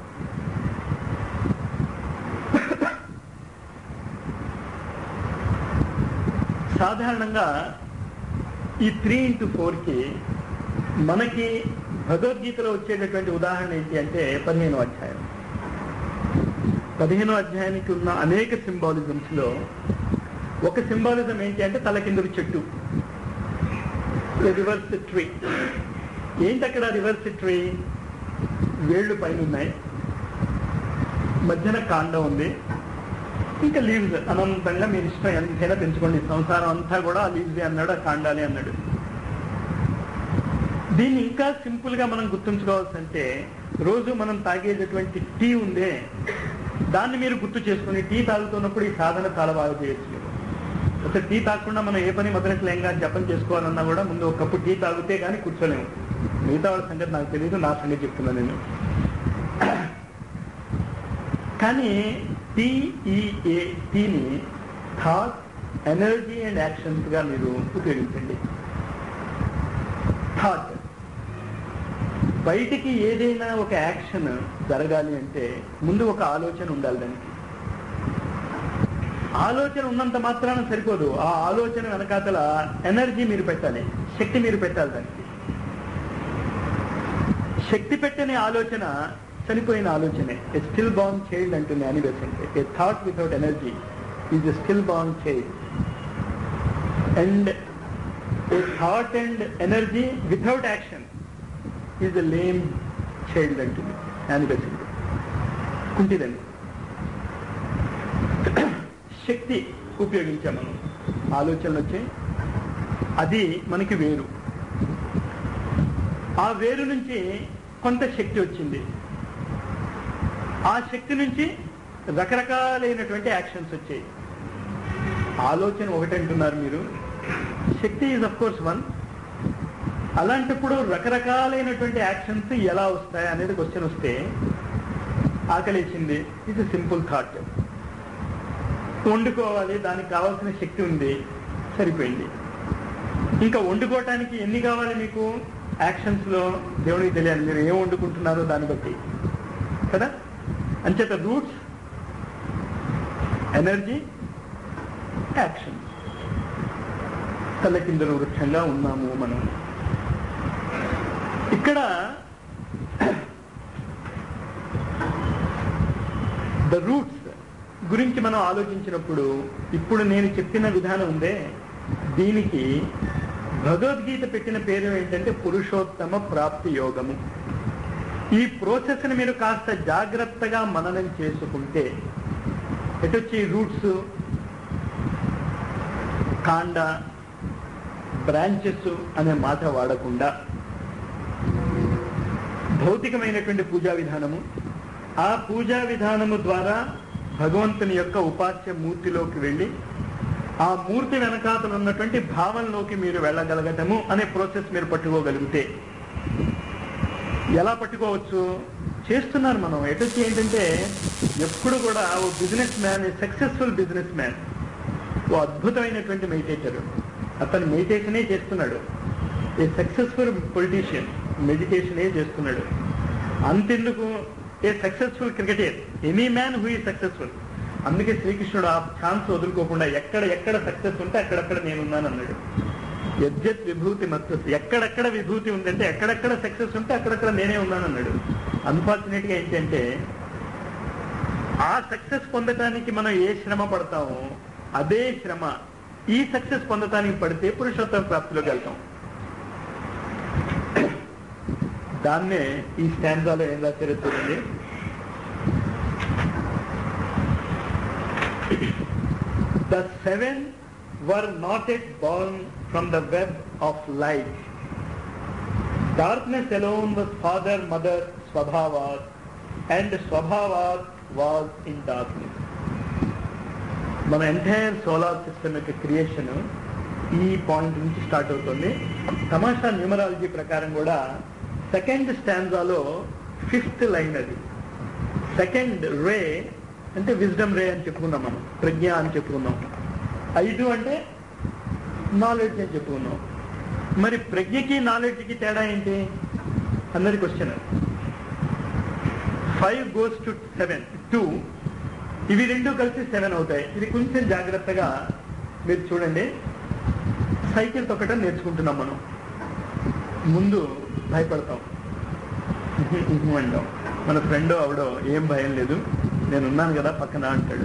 సాధారణంగా ఈ త్రీ ఇంటూ ఫోర్కి మనకి భగవద్గీతలో వచ్చేటటువంటి ఉదాహరణ ఏంటి అంటే పదిహేనో అధ్యాయం పదిహేనో అధ్యాయానికి ఉన్న అనేక సింబాలిజమ్స్ లో ఒక సింబాలిజం ఏంటి అంటే తలకిందులు చెట్టు రివర్స్ ట్రీ ఏంటి అక్కడ రివర్స్ ట్రీ వేళ్ళు పైన ఉన్నాయి మధ్యన కాండం ఉంది ఇంకా లీవ్స్ అనంతంగా మీరు ఇష్టం ఎంతైనా పెంచుకోండి సంసారం అంతా కూడా ఆ లీవ్స్ అన్నాడు ఆ కాండాలి అన్నాడు దీన్ని ఇంకా సింపుల్ గా మనం గుర్తుంచుకోవాల్సి అంటే రోజు మనం తాగేటటువంటి టీ ఉందే దాన్ని మీరు గుర్తు చేసుకుని టీ తాగుతున్నప్పుడు ఈ సాధన చాలా బాగా చేయొచ్చు అసలు టీ తాగకుండా మనం ఏ పని మొదలట్లేంగా జపం చేసుకోవాలన్నా కూడా ముందు ఒక కప్పు టీ తాగితే కానీ కూర్చోలేము మిగతా వాళ్ళ సంగతి నాకు తెలియదు నా సంగతి చెప్తున్నాను నేను కానీ టీఈఏ టీని థాట్ ఎనర్జీ అండ్ యాక్షన్స్ గా మీరు ఉపయోగించండి థాట్ బయటికి ఏదైనా ఒక యాక్షన్ జరగాలి అంటే ముందు ఒక ఆలోచన ఉండాలి దానికి ఆలోచన ఉన్నంత మాత్రాన సరిపోదు ఆ ఆలోచన వెనకాతల ఎనర్జీ మీరు పెట్టాలి శక్తి మీరు పెట్టాలి దానికి శక్తి పెట్టని ఆలోచన చనిపోయిన ఆలోచనే ఏ స్టిల్ బాండ్ చైల్డ్ అంటుంది అనివేసంటే a thought without energy is a still బాండ్ child and a thought and energy without action is a lame child అంటుంది అనివేసంటే కుంటిదండి శక్తి ఉపయోగించాం మనం ఆలోచనలు వచ్చాయి అది మనకి వేరు ఆ వేరు నుంచి కొంత శక్తి వచ్చింది ఆ శక్తి నుంచి రకరకాలైనటువంటి యాక్షన్స్ వచ్చాయి ఆలోచన ఒకటంటున్నారు మీరు శక్తి ఈజ్ అఫ్ కోర్స్ వన్ అలాంటప్పుడు రకరకాలైనటువంటి యాక్షన్స్ ఎలా వస్తాయి అనేది క్వశ్చన్ వస్తే ఆకలిచ్చింది ఇది సింపుల్ థాట్ వండుకోవాలి దానికి కావాల్సిన శక్తి ఉంది సరిపోయింది ఇంకా వండుకోవటానికి ఎన్ని కావాలి మీకు యాక్షన్స్ లో దేవునికి తెలియాలి మీరు ఏం వండుకుంటున్నారో దాన్ని బట్టి కదా అంచేత రూట్స్ ఎనర్జీ యాక్షన్ తలకిందరు వృక్షంగా ఉన్నాము మనం ఇక్కడ ద రూట్స్ గురించి మనం ఆలోచించినప్పుడు ఇప్పుడు నేను చెప్పిన విధానం ఉందే దీనికి భగవద్గీత పెట్టిన పేరు ఏంటంటే పురుషోత్తమ ప్రాప్తి యోగము ఈ ప్రాసెస్ ని మీరు కాస్త జాగ్రత్తగా మననం చేసుకుంటే ఎటొచ్చి రూట్స్ కాండ బ్రాంచెస్ అనే మాట వాడకుండా భౌతికమైనటువంటి పూజా విధానము ఆ పూజా విధానము ద్వారా భగవంతుని యొక్క ఉపాస్య మూర్తిలోకి వెళ్ళి ఆ మూర్తి వెనకాతలు ఉన్నటువంటి భావంలోకి మీరు వెళ్ళగలగటము అనే ప్రాసెస్ మీరు పట్టుకోగలిగితే ఎలా పట్టుకోవచ్చు చేస్తున్నారు మనం ఎటొచ్చి ఏంటంటే ఎప్పుడు కూడా ఓ business man successful business man ఓ అద్భుతమైనటువంటి మెడిటేటర్ అతను మెడిటేషనే చేస్తున్నాడు ఏ సక్సెస్ఫుల్ పొలిటీషియన్ మెడిటేషనే చేస్తున్నాడు అంతెందుకు a successful cricketer any man who is successful అందుకే శ్రీకృష్ణుడు ఆ ఛాన్స్ వదులుకోకుండా ఎక్కడ ఎక్కడ సక్సెస్ ఉంటే అక్కడక్కడ నేనున్నాను అన్నాడు యజ్జత్ విభూతి మత్తు ఎక్కడెక్కడ విభూతి ఉందంటే ఎక్కడెక్కడ సక్సెస్ ఉంటే అక్కడక్కడ నేనే ఉన్నాను అన్నాడు అన్ఫార్చునేట్ గా ఏంటంటే ఆ సక్సెస్ పొందటానికి మనం ఏ శ్రమ పడతామో అదే శ్రమ ఈ సక్సెస్ పొందటానికి పడితే పురుషోత్తమ ప్రాప్తిలోకి వెళ్తాం దాన్నే ఈ స్టాండ్లో ఏం రాశారో చూడండి The seven were not yet born from the web of light. Darkness alone was father, mother, Swabhavat, and Swabhavat was in darkness. మన ఎంటైర్ సోలార్ సిస్టమ్ యొక్క క్రియేషన్ ఈ పాయింట్ నుంచి స్టార్ట్ అవుతుంది తమాషా న్యూమరాలజీ ప్రకారం కూడా సెకండ్ స్టాంజాలో ఫిఫ్త్ లైన్ అది సెకండ్ రే అంటే విజ్డమ్ రే అని చెప్పుకున్నాం మనం ప్రజ్ఞ అని చెప్పుకున్నాం ఐదు అంటే నాలెడ్జ్ అని చెప్పుకున్నాం మరి ప్రజ్ఞకి నాలెడ్జ్కి తేడా ఏంటి అన్నది question five goes to seven two ఇవి రెండు కలిసి సెవెన్ అవుతాయి ఇది కొంచెం జాగ్రత్తగా మీరు చూడండి సైకిల్ తొక్కటం నేర్చుకుంటున్నాం మనం ముందు భయపడతాం ఉహు, ఉహు అంటాం మన ఫ్రెండ్ ఆవిడో ఏం భయం లేదు నేను ఉన్నాను కదా పక్కన అంటాడు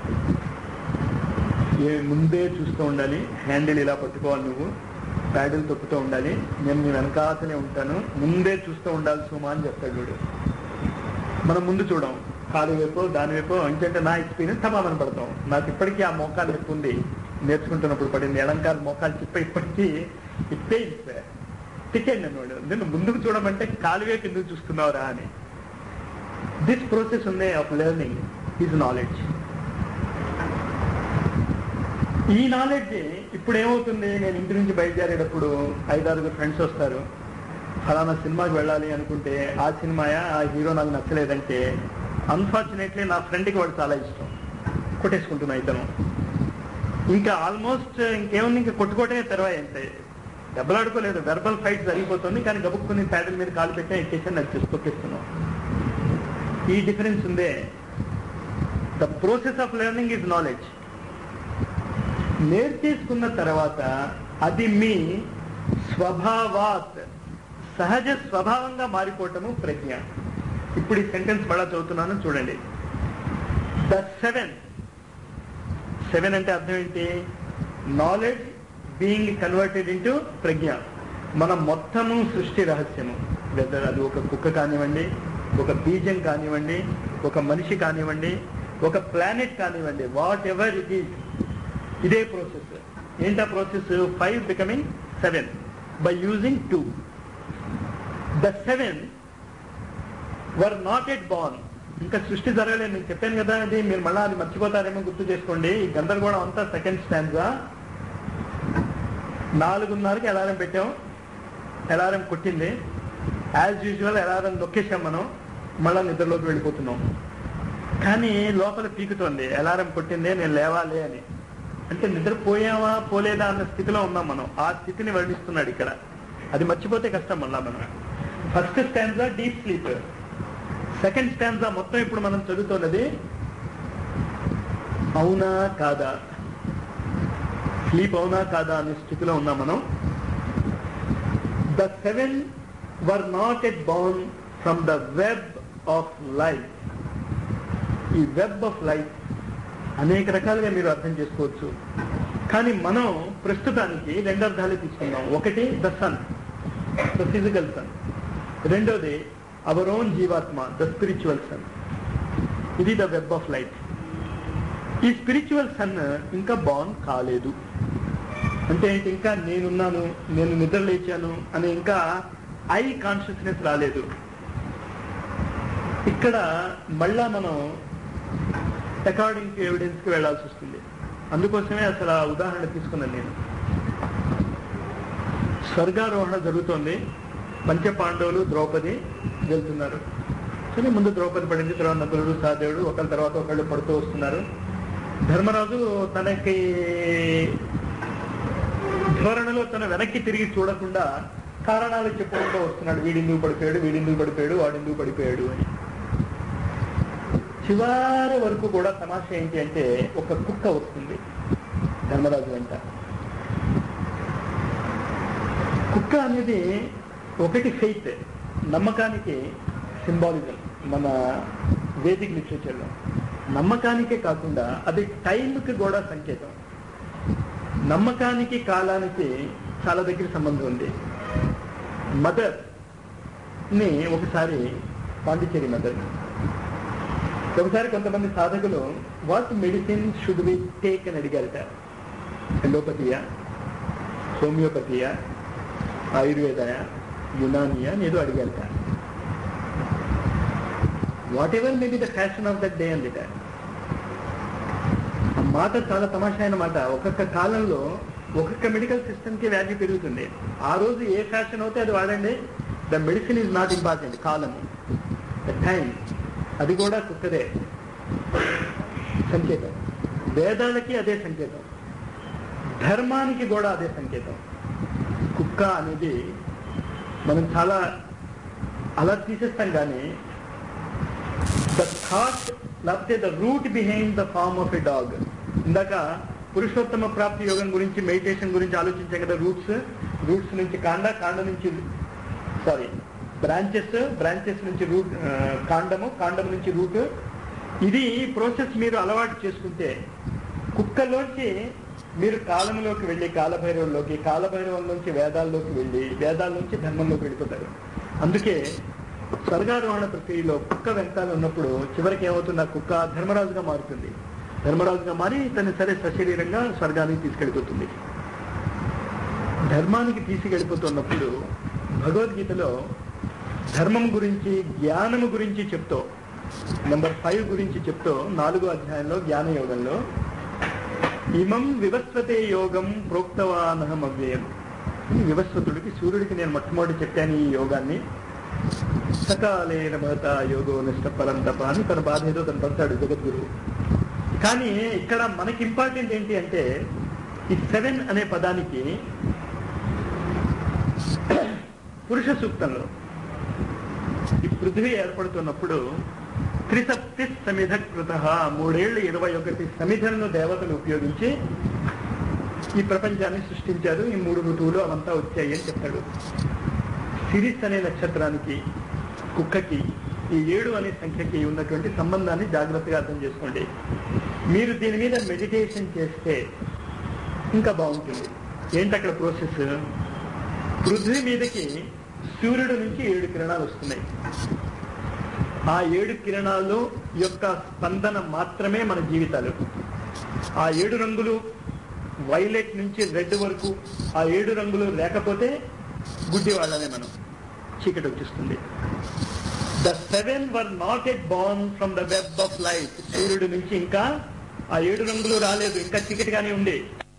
ఏ ముందే చూస్తూ ఉండాలి హ్యాండిల్ ఇలా పట్టుకోవాలి నువ్వు ప్యాడిల్ తొక్కుతూ ఉండాలి నేను నీ వెనకాతనే ఉంటాను ముందే చూస్తూ ఉండాలి సుమా అని చెప్తాడు వీడు మనం ముందు చూడం కాలు వైపు దాని వైపు ఎందుకంటే నా ఎక్స్పీరియన్స్ సమాధానం పడతాం నాకు ఇప్పటికీ ఆ మోకాలు నొప్పి ఉంది నేర్చుకుంటున్నప్పుడు పడింది ఎడంకాలు మోకాలు చిప్ప ఇప్పటికీ ఇప్పే ఇప్పే టికెట్ అన్నాడు నేను ముందుకు చూడమంటే కాలు వైపు ఎందుకు చూస్తున్నావురా అని దిస్ ప్రోసెస్ ఉంది ఆఫ్ లెర్నింగ్ ఈజ్ నాలెడ్జ్ ఈ నాలెడ్జ్ ఇప్పుడు ఏమవుతుంది నేను ఇంటి నుంచి బయలుదేరేటప్పుడు ఐదారుగురు ఫ్రెండ్స్ వస్తారు ఫలానా సినిమాకి వెళ్ళాలి అనుకుంటే ఆ సినిమాయా ఆ హీరో నాకు నచ్చలేదంటే అన్ఫార్చునేట్లీ నా ఫ్రెండ్కి వాడు చాలా ఇష్టం కొట్టేసుకుంటున్నా ఇతను ఇంకా ఆల్మోస్ట్ ఇంకేముంది ఇంకా కొట్టుకోవటమే తెరవాయి అంతే దెబ్బలాడుకోలేదు వెర్బల్ ఫైట్ జరిగిపోతుంది కానీ గబుక్కుని ప్యాడల్ మీద కాలు పెట్టే ఎక్కేసి నచ్చేసి తొక్కేస్తున్నాం ఈ డిఫరెన్స్ ఉందే the process of learning is knowledge నేర్చేసుకున్న తర్వాత అది మీ స్వభావాత్ సహజ స్వభావంగా మారిపోవటము ప్రజ్ఞ ఇప్పుడు ఈ సెంటెన్స్ మళ్ళా చదువుతున్నాను చూడండి ద సెవెన్ సెవెన్ అంటే అర్థం ఏంటి నాలెడ్జ్ బీయింగ్ కన్వర్టెడ్ ఇంటూ ప్రజ్ఞ మన మొత్తము సృష్టి రహస్యము వెదర్ అది ఒక కుక్క కానివ్వండి ఒక బీజం కానివ్వండి ఒక మనిషి కానివ్వండి ఒక ప్లానెట్ కానివ్వండి వాట్ ఎవర్ ఇట్ ఈస్ ఇదే ప్రాసెస్ ఏంటా process five becoming seven by using two the seven were not yet born ఇంకా సృష్టి జరగలేదు నేను చెప్పాను కదా అది మీరు మళ్ళీ అది మర్చిపోతారేమో గుర్తు చేసుకోండి ఈ గందరగోళం అంతా సెకండ్ స్టాండ్గా నాలుగున్నరకి అలారం పెట్టాం అలారం కొట్టింది యాజ్ యూజువల్ అలారం నొక్కేసాం మనం మళ్ళా నిద్రలోకి వెళ్ళిపోతున్నాం కానీ లోపల పీకుతోంది అలారం కొట్టింది నేను లేవాలి అని అంటే నిద్రపోయామా పోలేదా అన్న స్థితిలో ఉన్నాం మనం ఆ స్థితిని వర్ణిస్తున్నాడు ఇక్కడ అది మర్చిపోతే కష్టం మళ్ళా మనం first stanza deep sleep second stanza మొత్తం ఇప్పుడు మనం చదువుతున్నది అవునా కాదా స్లీప్ అవునా కాదా అనే స్థితిలో ఉన్నాం మనం the seven were not yet born from the web of life ఈ వెబ్ ఆఫ్ లైఫ్ అనేక రకాలుగా మీరు అర్థం చేసుకోవచ్చు కానీ మనం ప్రస్తుతానికి రెండు అర్థాలు తీసుకుందాం ఒకటి the sun the physical sun రెండోది అవర్ ఓన్ జీవాత్మ ద స్పిరిచువల్ సన్ ఇది ద వెబ్ ఆఫ్ లైఫ్ ఈ స్పిరిచువల్ సన్ ఇంకా బాన్ కాలేదు అంటే ఏంటి ఇంకా నేనున్నాను నేను నిద్ర లేచాను అని ఇంకా ఐ కాన్షియస్నెస్ రాలేదు ఇక్కడ మళ్ళా మనం అకార్డింగ్ టు ఎవిడెన్స్ కి వెళ్లాల్సి వస్తుంది అందుకోసమే అసలు ఆ ఉదాహరణ తీసుకున్నాను నేను స్వర్గారోహణ జరుగుతోంది పంచపాండవులు ద్రౌపది వెళ్తున్నారు సరే ముందు ద్రౌపది పడింది తర్వాత నకులుడు సహదేవుడు ఒకళ్ళ తర్వాత ఒకళ్ళు పడుతూ వస్తున్నారు ధర్మరాజు తనకి ధోరణిలో తన వెనక్కి తిరిగి చూడకుండా కారణాలు చెప్పుకుంటూ వస్తున్నాడు వీడిందుకు పడిపోయాడు వీడిందుకు పడిపోయాడు వాడిందుకు పడిపోయాడు అని చివరి వరకు కూడా తమాషా ఏంటి అంటే ఒక కుక్క వస్తుంది ధర్మరాజు వెంట కుక్క అనేది ఒకటి ఫెయిత్ నమ్మకానికి సింబాలిజం మన వేదిక్ లిటరేచర్లో నమ్మకానికే కాకుండా అది టైంకి కూడా సంకేతం నమ్మకానికి కాలానికి చాలా దగ్గర సంబంధం ఉంది మదర్ ని ఒకసారి పాండిచేరి మదర్ ఒకసారి కొంతమంది సాధకులు what medicine should we take అని అడిగారట ఎలోపతియా హోమియోపతియా ఆయుర్వేదయా యునానియా అని ఏదో అడిగారట whatever may be the fashion of that day అందిట ఆ మాట చాలా తమాషా అయిన మాట ఒక్కొక్క కాలంలో ఒక్కొక్క మెడికల్ సిస్టమ్ కి వాల్యూ పెరుగుతుంది ఆ రోజు ఏ ఫ్యాషన్ అవుతే అది వాడండి the medicine is not important కాలం ద టైం అది కూడా కుక్కదే సంకేతం వేదాలకి అదే సంకేతం ధర్మానికి కూడా అదే సంకేతం కుక్క అనేది మనం చాలా అలా తీసేస్తాం కానీ ద థాట్ లేకపోతే the root behind the form of a dog ఇందాక పురుషోత్తమ ప్రాప్తి యోగం గురించి మెడిటేషన్ గురించి ఆలోచించాం కదా రూట్స్ రూట్స్ నుంచి కాండ కాండ నుంచి సారీ బ్రాంచెస్ బ్రాంచెస్ నుంచి రూట్ కాండము కాండం నుంచి రూట్ ఇది ప్రాసెస్ మీరు అలవాటు చేసుకుంటే కుక్కలోంచి మీరు కాలంలోకి వెళ్ళి కాలభైరవంలోకి కాలభైరవం నుంచి వేదాల్లోకి వెళ్ళి వేదాల నుంచి ధర్మంలోకి వెళ్ళిపోతారు అందుకే స్వర్గారోహణ ప్రక్రియలో కుక్క వెంకాల ఉన్నప్పుడు చివరికి ఏమవుతుంది ఆ కుక్క ధర్మరాజుగా మారుతుంది ధర్మరాజుగా మారి తను సరే సశరీరంగా స్వర్గానికి తీసుకెళ్ళిపోతుంది ధర్మానికి తీసుకెళ్ళిపోతున్నప్పుడు భగవద్గీతలో ధర్మం గురించి జ్ఞానము గురించి చెప్తూ నెంబర్ ఫైవ్ గురించి చెప్తూ నాలుగో అధ్యాయంలో జ్ఞాన యోగంలో ఇమం వివస్వతే యోగం ప్రోక్తవానహం అవ్యయం ఈ వివస్వతుడికి సూర్యుడికి నేను మొట్టమొదటి చెప్పాను ఈ యోగాన్ని సకాలే నమత యోగో నిష్ట పరం తప అని తన బాధ ఏదో తను పడతాడు జగద్గురు కానీ ఇక్కడ మనకి ఇంపార్టెంట్ ఏంటి అంటే ఈ సెవెన్ అనే పదానికి పురుష సూక్తంలో ఈ పృథ్వీ ఏర్పడుతున్నప్పుడు త్రిసప్తి సమిధ కృత మూడేళ్లు ఇరవై ఒకటి సమిధలను దేవతలు ఉపయోగించి ఈ ప్రపంచాన్ని సృష్టించారు ఈ మూడు ఋతువులు అవంతా వచ్చాయి అని చెప్తాడు సిరిస్ అనే నక్షత్రానికి కుక్కకి ఈ ఏడు అనే సంఖ్యకి ఉన్నటువంటి సంబంధాన్ని జాగ్రత్తగా అర్థం చేసుకోండి మీరు దీని మీద మెడిటేషన్ చేస్తే ఇంకా బాగుంటుంది ఏంటి అక్కడ ప్రాసెస్ పృథ్వీ మీదకి సూర్యుడు నుంచి ఏడు కిరణాలు వస్తున్నాయి ఆ ఏడు కిరణాలు యొక్క స్పందన మాత్రమే మన జీవితాలు ఆ ఏడు రంగులు వైలెట్ నుంచి రెడ్ వరకు ఆ ఏడు రంగులు లేకపోతే గుడ్డి వాళ్ళనే మనం చీకటి వచ్చేస్తుంది the seven were not yet born from the web of light సూర్యుడు నుంచి ఇంకా ఆ ఏడు రంగులు రాలేదు ఇంకా చీకటిగానే ఉంది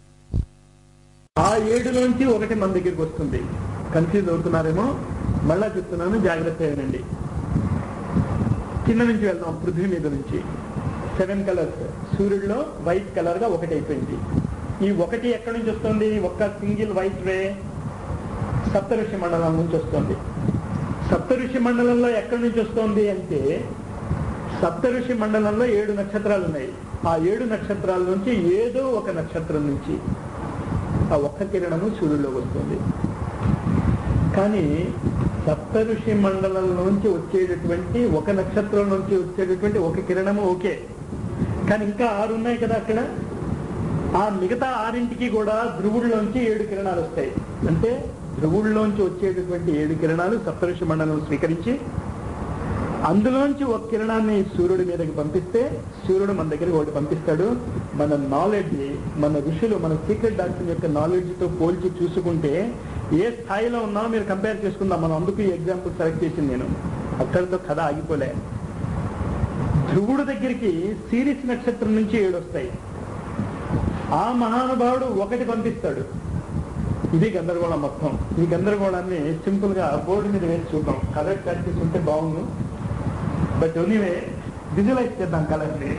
ఆ ఏడులోంచి ఒకటి మన దగ్గరికి వస్తుంది కన్ఫ్యూజ్ అవుతున్నారేమో మళ్ళా చెప్తున్నాను జాగ్రత్త వినండి కింద నుంచి వెళ్దాం పృథ్వీ మీద నుంచి సెవెన్ కలర్స్ సూర్యుడిలో వైట్ కలర్ గా ఒకటి అయిపోయింది ఈ ఒకటి ఎక్కడి నుంచి వస్తుంది ఒక్క సింగిల్ వైట్ రే సప్త ఋషి మండలం నుంచి వస్తుంది సప్త ఋషి మండలంలో ఎక్కడి నుంచి వస్తుంది అంటే సప్త ఋషి మండలంలో ఏడు నక్షత్రాలు ఉన్నాయి ఆ ఏడు నక్షత్రాల నుంచి ఏదో ఒక నక్షత్రం నుంచి ఆ ఒక్క కిరణము సూర్యుడిలోకి వస్తుంది కానీ సప్త ఋషి మండలం నుంచి వచ్చేటటువంటి ఒక నక్షత్రం నుంచి వచ్చేటటువంటి ఒక కిరణము ఓకే కానీ ఇంకా ఆరు ఉన్నాయి కదా అక్కడ ఆ మిగతా ఆరింటికి కూడా ధ్రువుల్లోంచి ఏడు కిరణాలు వస్తాయి అంటే ధ్రువుల్లోంచి వచ్చేటటువంటి ఏడు కిరణాలు సప్తఋషి మండలం స్వీకరించి అందులోంచి ఒక కిరణాన్ని సూర్యుడి మీదకి పంపిస్తే సూర్యుడు మన దగ్గరికి ఒకటి పంపిస్తాడు మన నాలెడ్జ్ మన ఋషులు మన సీక్రెట్ డాక్టర్ యొక్క నాలెడ్జ్ తో పోల్చి చూసుకుంటే ఏ స్థాయిలో ఉన్నామో మీరు కంపేర్ చేసుకుందాం మనం అందుకు ఈ ఎగ్జాంపుల్ సెలెక్ట్ చేసింది నేను అక్కడితో కథ ఆగిపోలే ధ్రువుడు దగ్గరికి సిరీస్ నక్షత్రం నుంచి ఏడు వస్తాయి ఆ మహానుభావుడు ఒకటి పంపిస్తాడు ఇది గందరగోళం మొత్తం ఈ గందరగోళాన్ని సింపుల్ గా బోర్డు మీద వేసి చూద్దాం కలర్ ప్రాక్టీస్ ఉంటే బాగుండు బట్ ఎనీవే విజువలైజ్ చేద్దాం కలర్ ని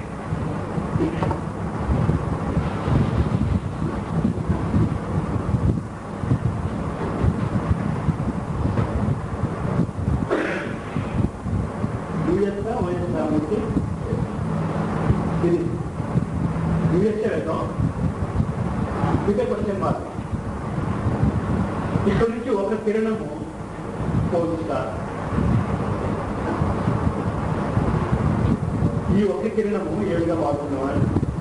యూఎస్ఆ వైఎస్ఆ మూర్తి ఇది యూఎస్ఏ వెళ్దాం ఇదే క్వశ్చన్ మార్క్ ఇక్కడ నుంచి ఒక కిరణము పోలుస్తారు ఈ ఒక కిరణము ఏడుగా వాడుతున్నాం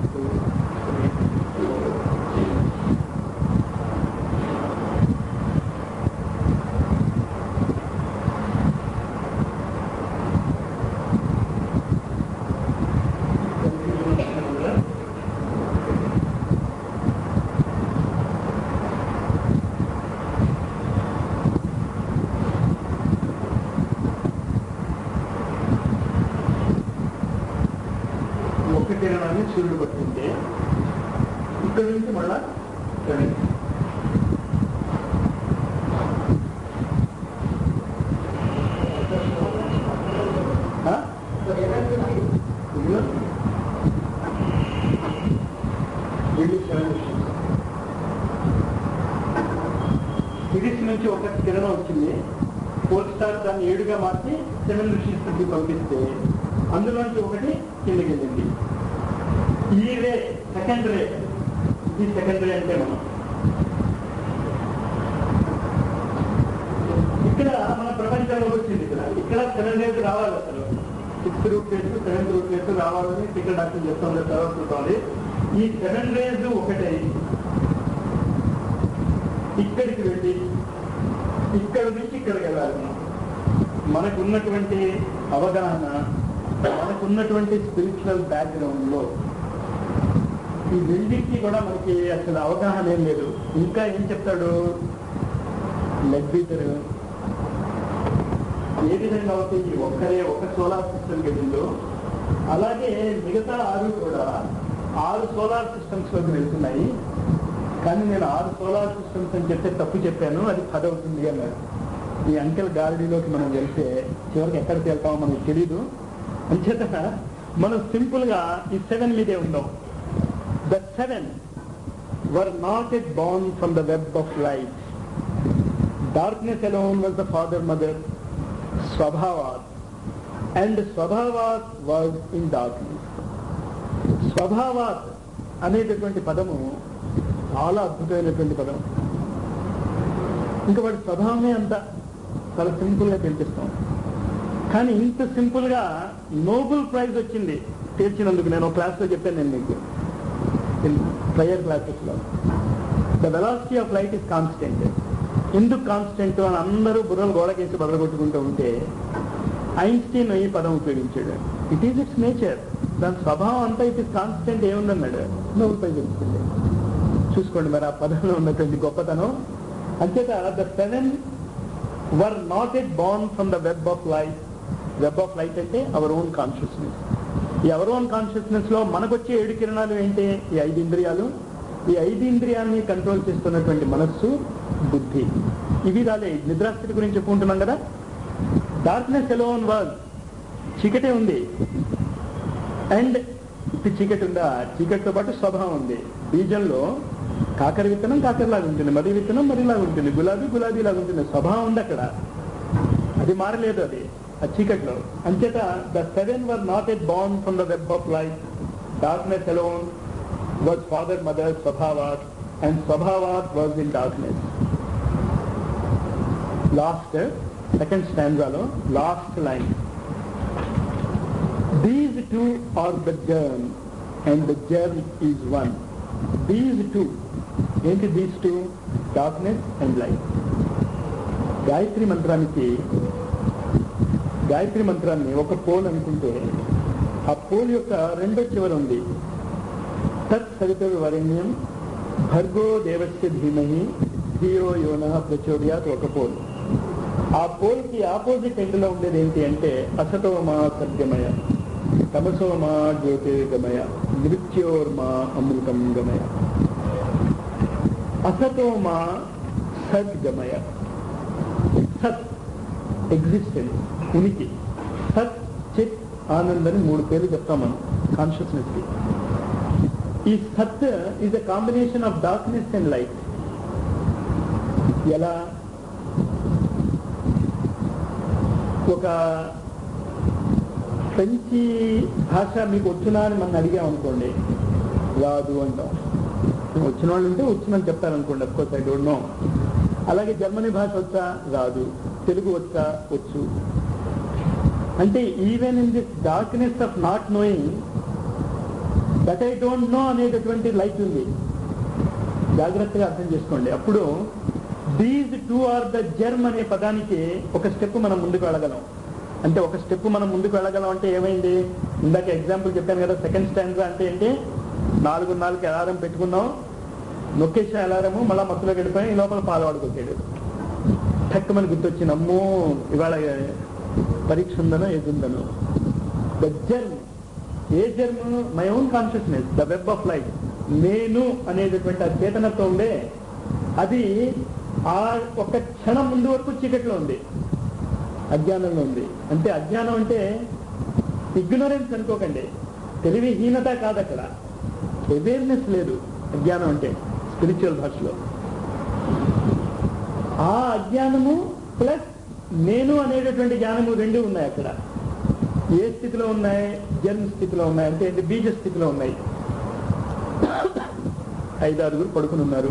ఒక కిరణాన్ని సూర్యుడు పట్టింటే ఇక్కడ నుంచి మళ్ళా ఇక్కడ. ఆ? ఇదిగో. ఇది seven distance. సిరీస్ నుంచి ఒక కిరణం వచ్చింది ఫోర్ స్టార్ దాన్ని ఏడుగా మార్చి సెవెన్ ఋషిస్ కి పంపిస్తే అందులోంచి ఒకటి కిందకి వెళ్ళింది ఈ రే సెకండ్ రే ఇది సెకండ్ రే అంటే మనం ఇక్కడ మన ప్రపంచంలో వచ్చింది ఇక్కడ ఇక్కడ సెవెన్ రేస్ రావాలి అసలు sixth root race seventh root race రావాలని టికెట్ డాక్టర్ చెప్తుంది తర్వాత చూడాలి ఈ సెవెన్ రేస్ ఒకటే ఇక్కడికి వెళ్ళి ఇక్కడ నుంచి ఇక్కడికి వెళ్ళాలి మనం మనకున్నటువంటి అవగాహన మనకున్నటువంటి స్పిరిచువల్ బ్యాక్గ్రౌండ్ లో ఈ రెండింటికి కూడా మనకి అసలు అవగాహన ఏం లేదు ఇంకా ఏం చెప్తాడు లెగ్ బీటర్ ఏ విధంగా అవుతుంది ఒక్కరే ఒక సోలార్ సిస్టమ్ వెళ్ళిందో అలాగే మిగతా ఆరు కూడా ఆరు సోలార్ సిస్టమ్స్ లోకి వెళ్తున్నాయి కానీ నేను ఆరు సోలార్ సిస్టమ్స్ అని చెప్తే తప్పు చెప్పాను అది పది అవుతుంది అన్నారు ఈ అంకెల్ గార్డీలోకి మనం వెళ్తే చివరికి ఎక్కడికి వెళ్తామో మనకు తెలీదు అంచేత మనం సింపుల్ గా ఈ సెవెన్ మీదే ఉందాం the seven were not yet born from the web of life darkness alone was the father mother స్వభావాత్ అండ్ స్వభావాత్ వాజ్ ఇన్ డార్క్నెస్ స్వభావాత్ అనేటటువంటి పదము చాలా అద్భుతమైనటువంటి పదం ఇంకా వాడి స్వభావమే అంత చాలా సింపుల్ గా తెలిపిస్తాం కానీ ఇంత సింపుల్ గా నోబెల్ ప్రైజ్ వచ్చింది తీర్చినందుకు నేను క్లాస్ లో చెప్పాను నేను మీకు ప్రేయర్ క్లాసెస్ లో the velocity of light is constant ఎందుకు కాన్స్టెంట్ అని అందరూ బుర్రలు గోడకేసి బదలగొట్టుకుంటూ ఉంటే ఐన్స్టీన్ ఈ పదం ఉపయోగించాడు ఇట్ ఈస్ ఇట్స్ నేచర్ దాని స్వభావం అంతా ఇట్ ఇస్ కాన్స్టెంట్ ఏముందన్నాడు నోబెల్ ప్రైజ్ వచ్చింది చూసుకోండి మరి ఆ పదంలో ఉన్నటువంటి గొప్పతనం అంచేత the seven were not yet born from the web of life web of life అంటే అవర్ ఓన్ కాన్షియస్నెస్ ఈ అవర్ ఓన్ కాన్షియస్నెస్ లో మనకొచ్చే ఏడు కిరణాలు ఏంటి ఈ ఐదు ఇంద్రియాలు ఈ ఐదు ఇంద్రియాన్ని కంట్రోల్ చేస్తున్నటువంటి మనస్సు బుద్ధి ఇవి రాలే నిద్రాస్థితి గురించి చెప్పుకుంటున్నాం కదా డార్క్నెస్ ఎలోన్ వాజ్ చీకటే ఉంది అండ్ ఇప్పుడు చీకటి ఉందా చీకటితో పాటు స్వభావం ఉంది బీజంలో కాకర విత్తనం కాకరలాగా ఉంటుంది మరి విత్తనం మరిలాగా ఉంటుంది గులాబీ గులాబీలాగా ఉంటుంది స్వభావం ఉంది అక్కడ అది మారలేదు అది ఆ చీకట్లో అంచేత the seven were not yet born from the web of life darkness alone was father mother స్వభావాత్ అండ్ స్వభావాత్ was in darkness last second స్టాండ్రాలో last line these two are the germ and the germ is one these two ఏంటి these two darkness and light Gayatri మంత్రానికి గాయత్రి మంత్రాన్ని ఒక pole అనుకుంటే ఆ pole యొక్క రెండో చివర ఉంది తత్ సవితర్ వరణ్యం భర్గో దేవస్య ధీమహి ధియో యోన ప్రచోదయాత్ ఒక పోల్ ఆ పోల్ కి ఆపోజిట్ ఎండ్ లో ఉండేది ఏంటి అంటే అసతోమా సత్యమయ తమసోమా జ్యోతిర్గమయ మృత్యోర్మా అమృతం గమయ అసతోమా సద్గమయ సత్ ఎగ్జిస్టెన్స్ ఉనికి సత్ చిత్ ఆనంద్ అని మూడు పేర్లు చెప్తాం మనం కాన్షియస్నెస్ కి ఈ సత్ is a combination of darkness and light ఎలా ఒక ఫ్రెంచి భాష మీకు వచ్చినా అని మనం అడిగామనుకోండి రాదు అంటాం వచ్చిన వాళ్ళు ఉంటే వచ్చిందని చెప్తారనుకోండి అఫ్కోర్స్ ఐ డోంట్ నో అలాగే జర్మనీ భాష వచ్చా రాదు తెలుగు వచ్చా వచ్చు అంటే even in this darkness of not knowing that I don't know అనేటటువంటి లైట్ ఉంది జాగ్రత్తగా అర్థం చేసుకోండి అప్పుడు these two are the germ అనే పదానికి ఒక స్టెప్ మనం ముందుకు వెళ్ళగలం అంటే ఒక స్టెప్ మనం ముందుకు వెళ్ళగలం అంటే ఏమైంది ఇందాక ఎగ్జాంపుల్ చెప్పాను కదా సెకండ్ స్టాండ్ అంటే ఏంటి నాలుగు నాలుగు అలారం పెట్టుకున్నాం నొక్కేసిన అలారము మళ్ళా మత్తులో గడిపోయి ఈ లోపల పాలు వాడుకొచ్చాడు టక్కుమని గుర్తొచ్చింది అమ్మో ఇవాళ పరీక్ష ఉందనో ఏది ఉందనో ద జర్మ్ ఏ germ my own consciousness the web of life నేను అనేటటువంటి ఆ చేతనతో ఉండే అది ఆ ఒక క్షణం ముందు వరకు చీకట్లో ఉంది అజ్ఞానంలో ఉంది అంటే అజ్ఞానం అంటే ఇగ్నోరెన్స్ అనుకోకండి తెలివిహీనత కాదు అక్కడ అవేర్నెస్ లేదు అజ్ఞానం అంటే స్పిరిచువల్ భాషలో ఆ అజ్ఞానము ప్లస్ నేను అనేటటువంటి జ్ఞానము రెండు ఉన్నాయి అక్కడ ఏ స్థితిలో ఉన్నాయి జన్మ స్థితిలో ఉన్నాయి అంటే ఏంటి బీజ స్థితిలో ఉన్నాయి ఐదారుగురు పడుకుని ఉన్నారు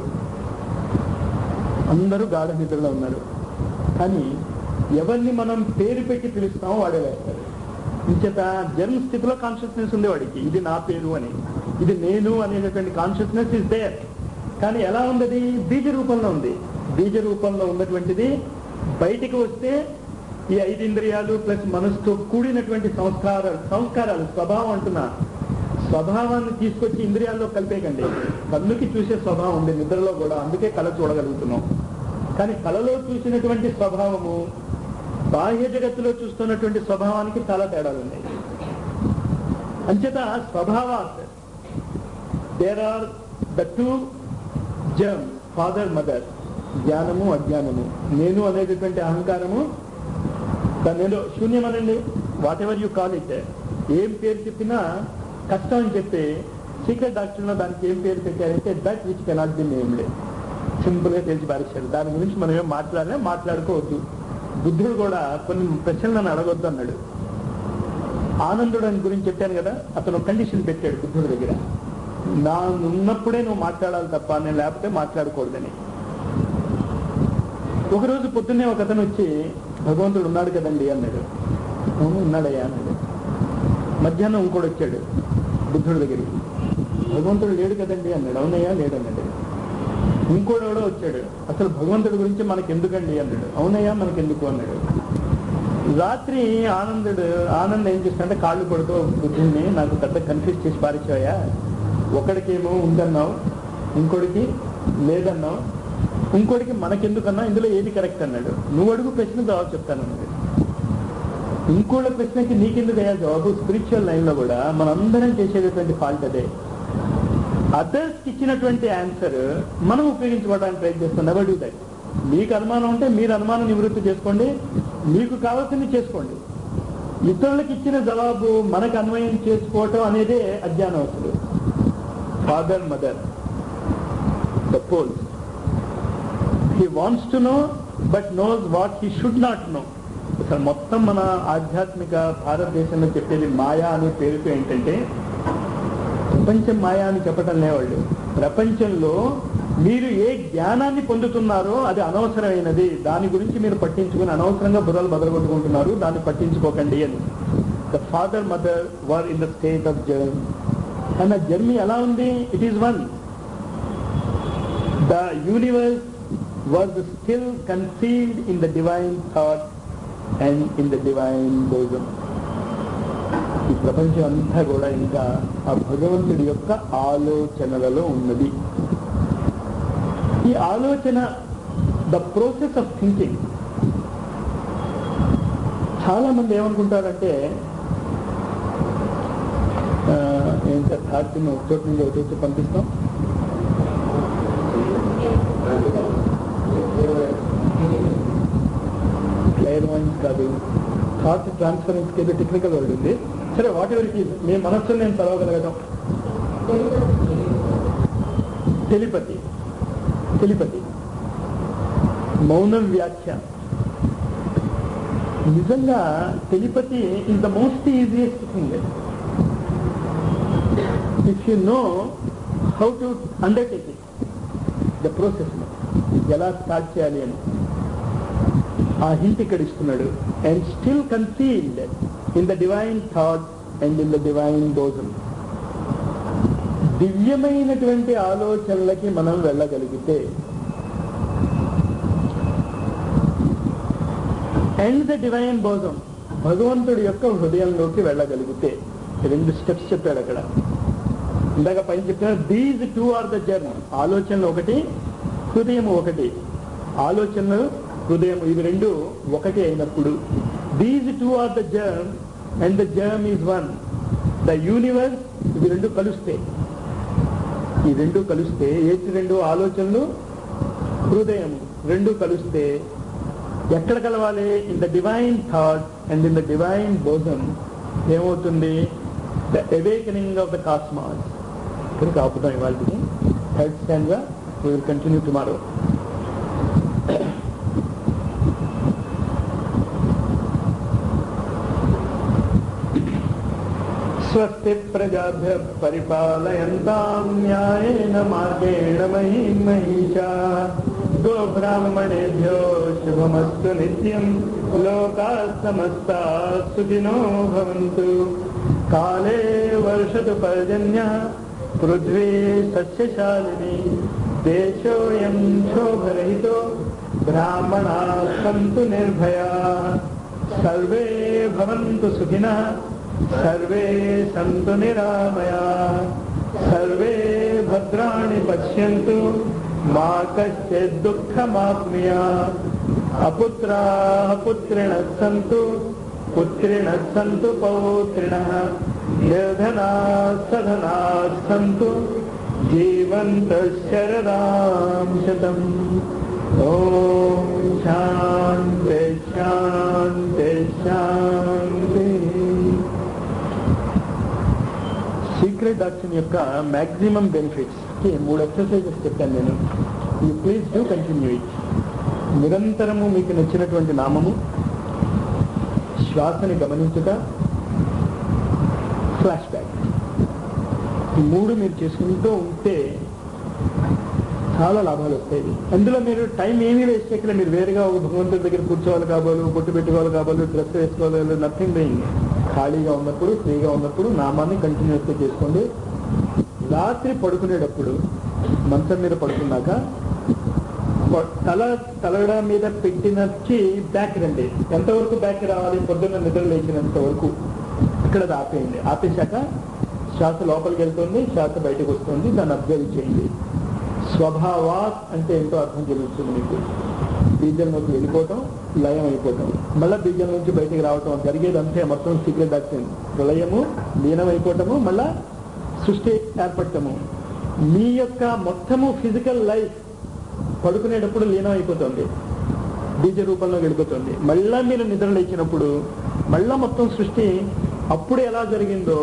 అందరూ గాఢ నిద్రలో ఉన్నారు కానీ ఎవరిని మనం పేరు పెట్టి పిలుస్తామో వాడే వేస్తారు ఇంచేత జన్మ స్థితిలో కాన్షియస్నెస్ ఉంది వాడికి ఇది నా పేరు అని ఇది నేను అనేటటువంటి కాన్షియస్నెస్ ఇస్ దేర్ కానీ ఎలా ఉంది అది బీజ రూపంలో ఉంది బీజ రూపంలో ఉన్నటువంటిది బయటికి వస్తే ఈ ఐదు ఇంద్రియాలు ప్లస్ మనసుతో కూడినటువంటి సంస్కారాలు సంస్కారాలు స్వభావం అంటున్నా స్వభావాన్ని తీసుకొచ్చి ఇంద్రియాల్లో కలిపేకండి కన్నుకి చూసే స్వభావం ఉంది నిద్రలో కూడా అందుకే కళ చూడగలుగుతున్నాం కానీ కళలో చూసినటువంటి స్వభావము బాహ్య జగత్తులో చూస్తున్నటువంటి స్వభావానికి చాలా తేడాలు ఉన్నాయి అంచేత స్వభావాత్ there are the two germ father mother జ్ఞానము అజ్ఞానము నేను అనేటటువంటి అహంకారము దాన్ని ఏదో శూన్యం అనండి whatever you call it ఏం పేరు చెప్పినా కష్టం అని చెప్పి సీక్రెట్ డాక్టర్లో దానికి ఏం పేరు పెట్టారంటే that which cannot be named simple గా తెలిసి పారేశారు దాని గురించి మనం ఏం మాట్లాడలే మాట్లాడుకోవద్దు బుద్ధుడు కూడా కొన్ని ప్రశ్నలు నన్ను అడగొద్దు అన్నాడు ఆనందుడు అని గురించి చెప్పాను కదా అతను కండిషన్ పెట్టాడు బుద్ధుడి దగ్గర నా ఉన్నప్పుడే నువ్వు మాట్లాడాలి తప్ప నేను లేకపోతే మాట్లాడకూడదని ఒకరోజు పొద్దున్నే ఒక అతను వచ్చి భగవంతుడు ఉన్నాడు కదండి అన్నాడు అవును ఉన్నాడయ్యా అన్నాడు మధ్యాహ్నం ఇంకోటి వచ్చాడు బుద్ధుడి దగ్గరికి భగవంతుడు లేడు కదండి అన్నాడు అవునయ్యా లేడు అన్నాడు ఇంకోటి ఎవడో వచ్చాడు అసలు భగవంతుడి గురించి మనకి ఎందుకండి అన్నాడు అవునయ్యా మనకి ఎందుకు అన్నాడు రాత్రి ఆనందుడు ఆనంద్ ఏం చేస్తాడంటే కాళ్ళు పడుతూ బుద్ధుడిని నాకు పెద్ద కన్ఫ్యూజ్ చేసి పారించావా ఒకడికేమో ఉందన్నావు ఇంకోటికి లేదన్నావు ఇంకోటికి మనకెందుకన్నా ఇందులో ఏది కరెక్ట్ అన్నాడు నువ్వు అడుగు ప్రశ్న జవాబు చెప్తాను అన్నాడు ఇంకోళ్ళ ప్రశ్నకి నీకెందుకు అయ్యా జవాబు స్పిరిచువల్ లైన్ లో కూడా మనందరం చేసేటటువంటి ఫాల్ట్ అదే అదర్స్ ఇచ్చినటువంటి ఆన్సర్ మనం ఉపయోగించుకోవడానికి ట్రై చేస్తాం నెవర్ డూ దట్ మీకు అనుమానం ఉంటే మీరు అనుమానం నివృత్తి చేసుకోండి మీకు కావాల్సింది చేసుకోండి ఇతరులకు ఇచ్చిన జవాబు మనకు అన్వయం చేసుకోవటం అనేదే అజ్ఞానం అసలు father mother the poles he wants to know but knows what he should not know అసలు మొత్తం మన ఆధ్యాత్మిక భారతదేశంలో చెప్పేది మాయా అనే పేరుతో ఏంటంటే ప్రపంచం మాయా అని చెప్పటం లేవాళ్ళు ప్రపంచంలో మీరు ఏ జ్ఞానాన్ని పొందుతున్నారో అది అనవసరమైనది దాని గురించి మీరు పట్టించుకుని అనవసరంగా బుర్రలు బదలగొట్టుకుంటున్నారు దాన్ని పట్టించుకోకండి అని the father mother were in the state of germ and ఆ జర్మీ ఎలా ఉంది it is one the universe was still concealed in the divine thought and in the divine bosom ఈ ప్రపంచం అంతా కూడా ఇంకా ఆ భగవంతుడి యొక్క ఆలోచనలలో ఉన్నది ఈ ఆలోచన ద ప్రోసెస్ ఆఫ్ థింకింగ్ చాలా మంది ఏమనుకుంటారంటే ఆ, ఏం సార్ థాట్ ఒక చోటు నుంచి ఒక చోటు పంపిస్తాం క్లియర్ మైండ్ కాదు థాట్ ట్రాన్స్ఫరెన్స్ కి ఏదో టెక్నికల్ వర్డ్ ఉంది సరే వాట్ ఎవర్ ఇట్ ఈస్ మీ మనస్సును నేను చదవగలగడం టెలిపతి టెలిపతి మౌనం వ్యాఖ్య నిజంగా telepathy is the most easiest thing if you know how to undertake it the process ఎలా స్టార్ట్ చేయాలి అని ఆ హింట్ ఇక్కడ ఇస్తున్నాడు and still concealed in the divine thought and in the divine bosom దివ్యమైనటువంటి ఆలోచనలకి మనం వెళ్ళగలిగితే అండ్ ద డివైన్ బోధం భగవంతుడి యొక్క హృదయంలోకి వెళ్ళగలిగితే రెండు స్టెప్స్ చెప్పాడు అక్కడ ఇందాక పైన చెప్పిన these two are the germ ఆలోచనలు ఒకటి హృదయం ఒకటి ఆలోచనలు హృదయం ఇవి రెండు ఒకటి అయినప్పుడు these two are the germ and the germ is one the universe ఇవి రెండు కలుస్తాయి ఈ రెండు కలిస్తే ఏటి రెండు ఆలోచనలు హృదయం రెండు కలిస్తే ఎక్కడ కలవాలి in the divine thought and in the divine bosom ఏమవుతుంది the awakening of the cosmos ఇక్కడికి ఆపుతాం ఇవాళకి థర్డ్ స్టాండ్ గా విల్ కంటిన్యూ టుమారో స్వస్తి ప్రజాభ్య పరిపాలయంతాం న్యాయేన మార్గేణ మహీం మహిషా గోబ్రాహ్మణేభ్యో శుభమస్తు నిత్యం లోకా సమస్తా సుఖినో భవంతు కాలే వర్షతు పర్జన్య పృథ్వీ సస్యశాలిని దేశోయం శోభరహితో బ్రాహ్మణా సంతు నిర్భయా సర్వే భవంతు సుఖినః సర్వే సంతు నిరామయా సర్వే భద్రాణి పశ్యంతు మా కశ్చిత్ దుఃఖమాప్నుయా అపుత్రా పుత్రిణ సంతు పుత్రిణ సంతు పౌత్రిణ నిర్ధనా సధనా సంతు జీవంత శరదాం శతం ఓం శాంతి శాంతి శాంతి సీక్రెట్ డాక్టర్ యొక్క మాక్సిమం బెనిఫిట్స్ కి మూడు ఎక్సర్సైజెస్ చెప్పాను నేను you please do continue it నిరంతరము మీకు నచ్చినటువంటి నామము శ్వాసని గమనించుట ఫ్లాష్ బ్యాక్ ఈ మూడు మీరు చేసుకుంటూ ఉంటే చాలా లాభాలు వస్తాయి అందులో మీరు టైం ఏమీ వేస్ట్ చేయకుండా మీరు వేరుగా ఒక భగవంతుడి దగ్గర కూర్చోవాలి కాబోలు బొట్టు పెట్టుకోవాలి కాబోలు డ్రెస్ వేసుకోవాలి నథింగ్ డూయింగ్ ఖాళీగా ఉన్నప్పుడు ఫ్రీగా ఉన్నప్పుడు నామాన్ని కంటిన్యూస్ గా చేసుకోండి రాత్రి పడుకునేటప్పుడు మంచం మీద పడుకున్నాక ప- తల తలడ మీద పెట్టినచ్చి బ్యాక్ రండి ఎంతవరకు బ్యాక్ రావాలి పొద్దున్న నిద్ర లేచినంత వరకు ఇక్కడ అది ఆపేయండి ఆపేశాక శ్వాస లోపలికి వెళ్తుంది శ్వాస బయటకు వస్తుంది దాన్ని అబ్జర్వ్ చేయండి స్వభావాత్ అంటే ఏంటో అర్థం తెలుస్తుంది మీకు బీజంలోకి వెళ్ళిపోవటం లయం అయిపోవటం మళ్ళా బీజం నుంచి బయటికి రావటం జరిగేది అంతే మొత్తం సీక్రెట్ డాక్టర్ ప్రళయము లీనం అయిపోవటము మళ్ళా సృష్టి ఏర్పడటము మీ యొక్క మొత్తము ఫిజికల్ లైఫ్ పడుకునేటప్పుడు లీనం అయిపోతుంది బీజ రూపంలో వెళ్ళిపోతుంది మళ్ళా మీరు నిద్ర లేచినప్పుడు మళ్ళా మొత్తం సృష్టి అప్పుడు ఎలా జరిగిందో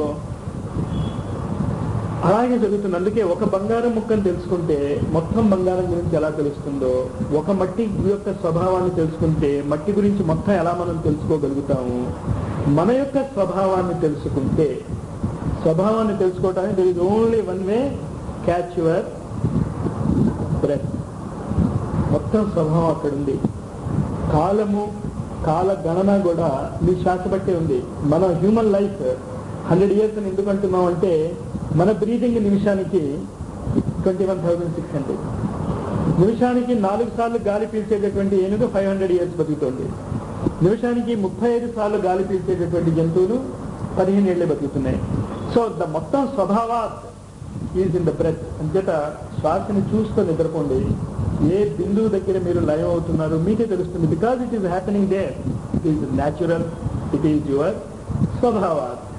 అలాగే జరుగుతుంది అందుకే ఒక బంగారం ముక్కను తెలుసుకుంటే మొత్తం బంగారం గురించి ఎలా తెలుస్తుందో ఒక మట్టి యొక్క స్వభావాన్ని తెలుసుకుంటే మట్టి గురించి మొత్తం ఎలా మనం తెలుసుకోగలుగుతాము మన యొక్క స్వభావాన్ని తెలుసుకుంటే స్వభావాన్ని తెలుసుకోవటానికి there is only one way catch your breath మొత్తం స్వభావం అక్కడ ఉంది కాలము కాల గణన కూడా మీ శ్వాస బట్టే ఉంది మన హ్యూమన్ లైఫ్ హండ్రెడ్ ఇయర్స్ అని ఎందుకు అంటున్నాం అంటే మన బ్రీదింగ్ నిమిషానికి twenty one thousand six hundred నిమిషానికి నాలుగు సార్లు గాలి పీల్చేటటువంటి ఏనుగు ఫైవ్ హండ్రెడ్ ఇయర్స్ బతుకుతోంది నిమిషానికి ముప్పై ఐదు సార్లు గాలి పీల్చేటటువంటి జంతువులు పదిహేను ఏళ్ళే బతుకుతున్నాయి సో ద మొత్తం స్వభావాత్ ఈజ్ ఇన్ ద బ్రెత్ అంచేత శ్వాసని చూస్తూ నిద్రపోండి ఏ బిందువు దగ్గర మీరు లయం అవుతున్నారు మీకే తెలుస్తుంది because it is happening they it is natural it is your స్వభావాత్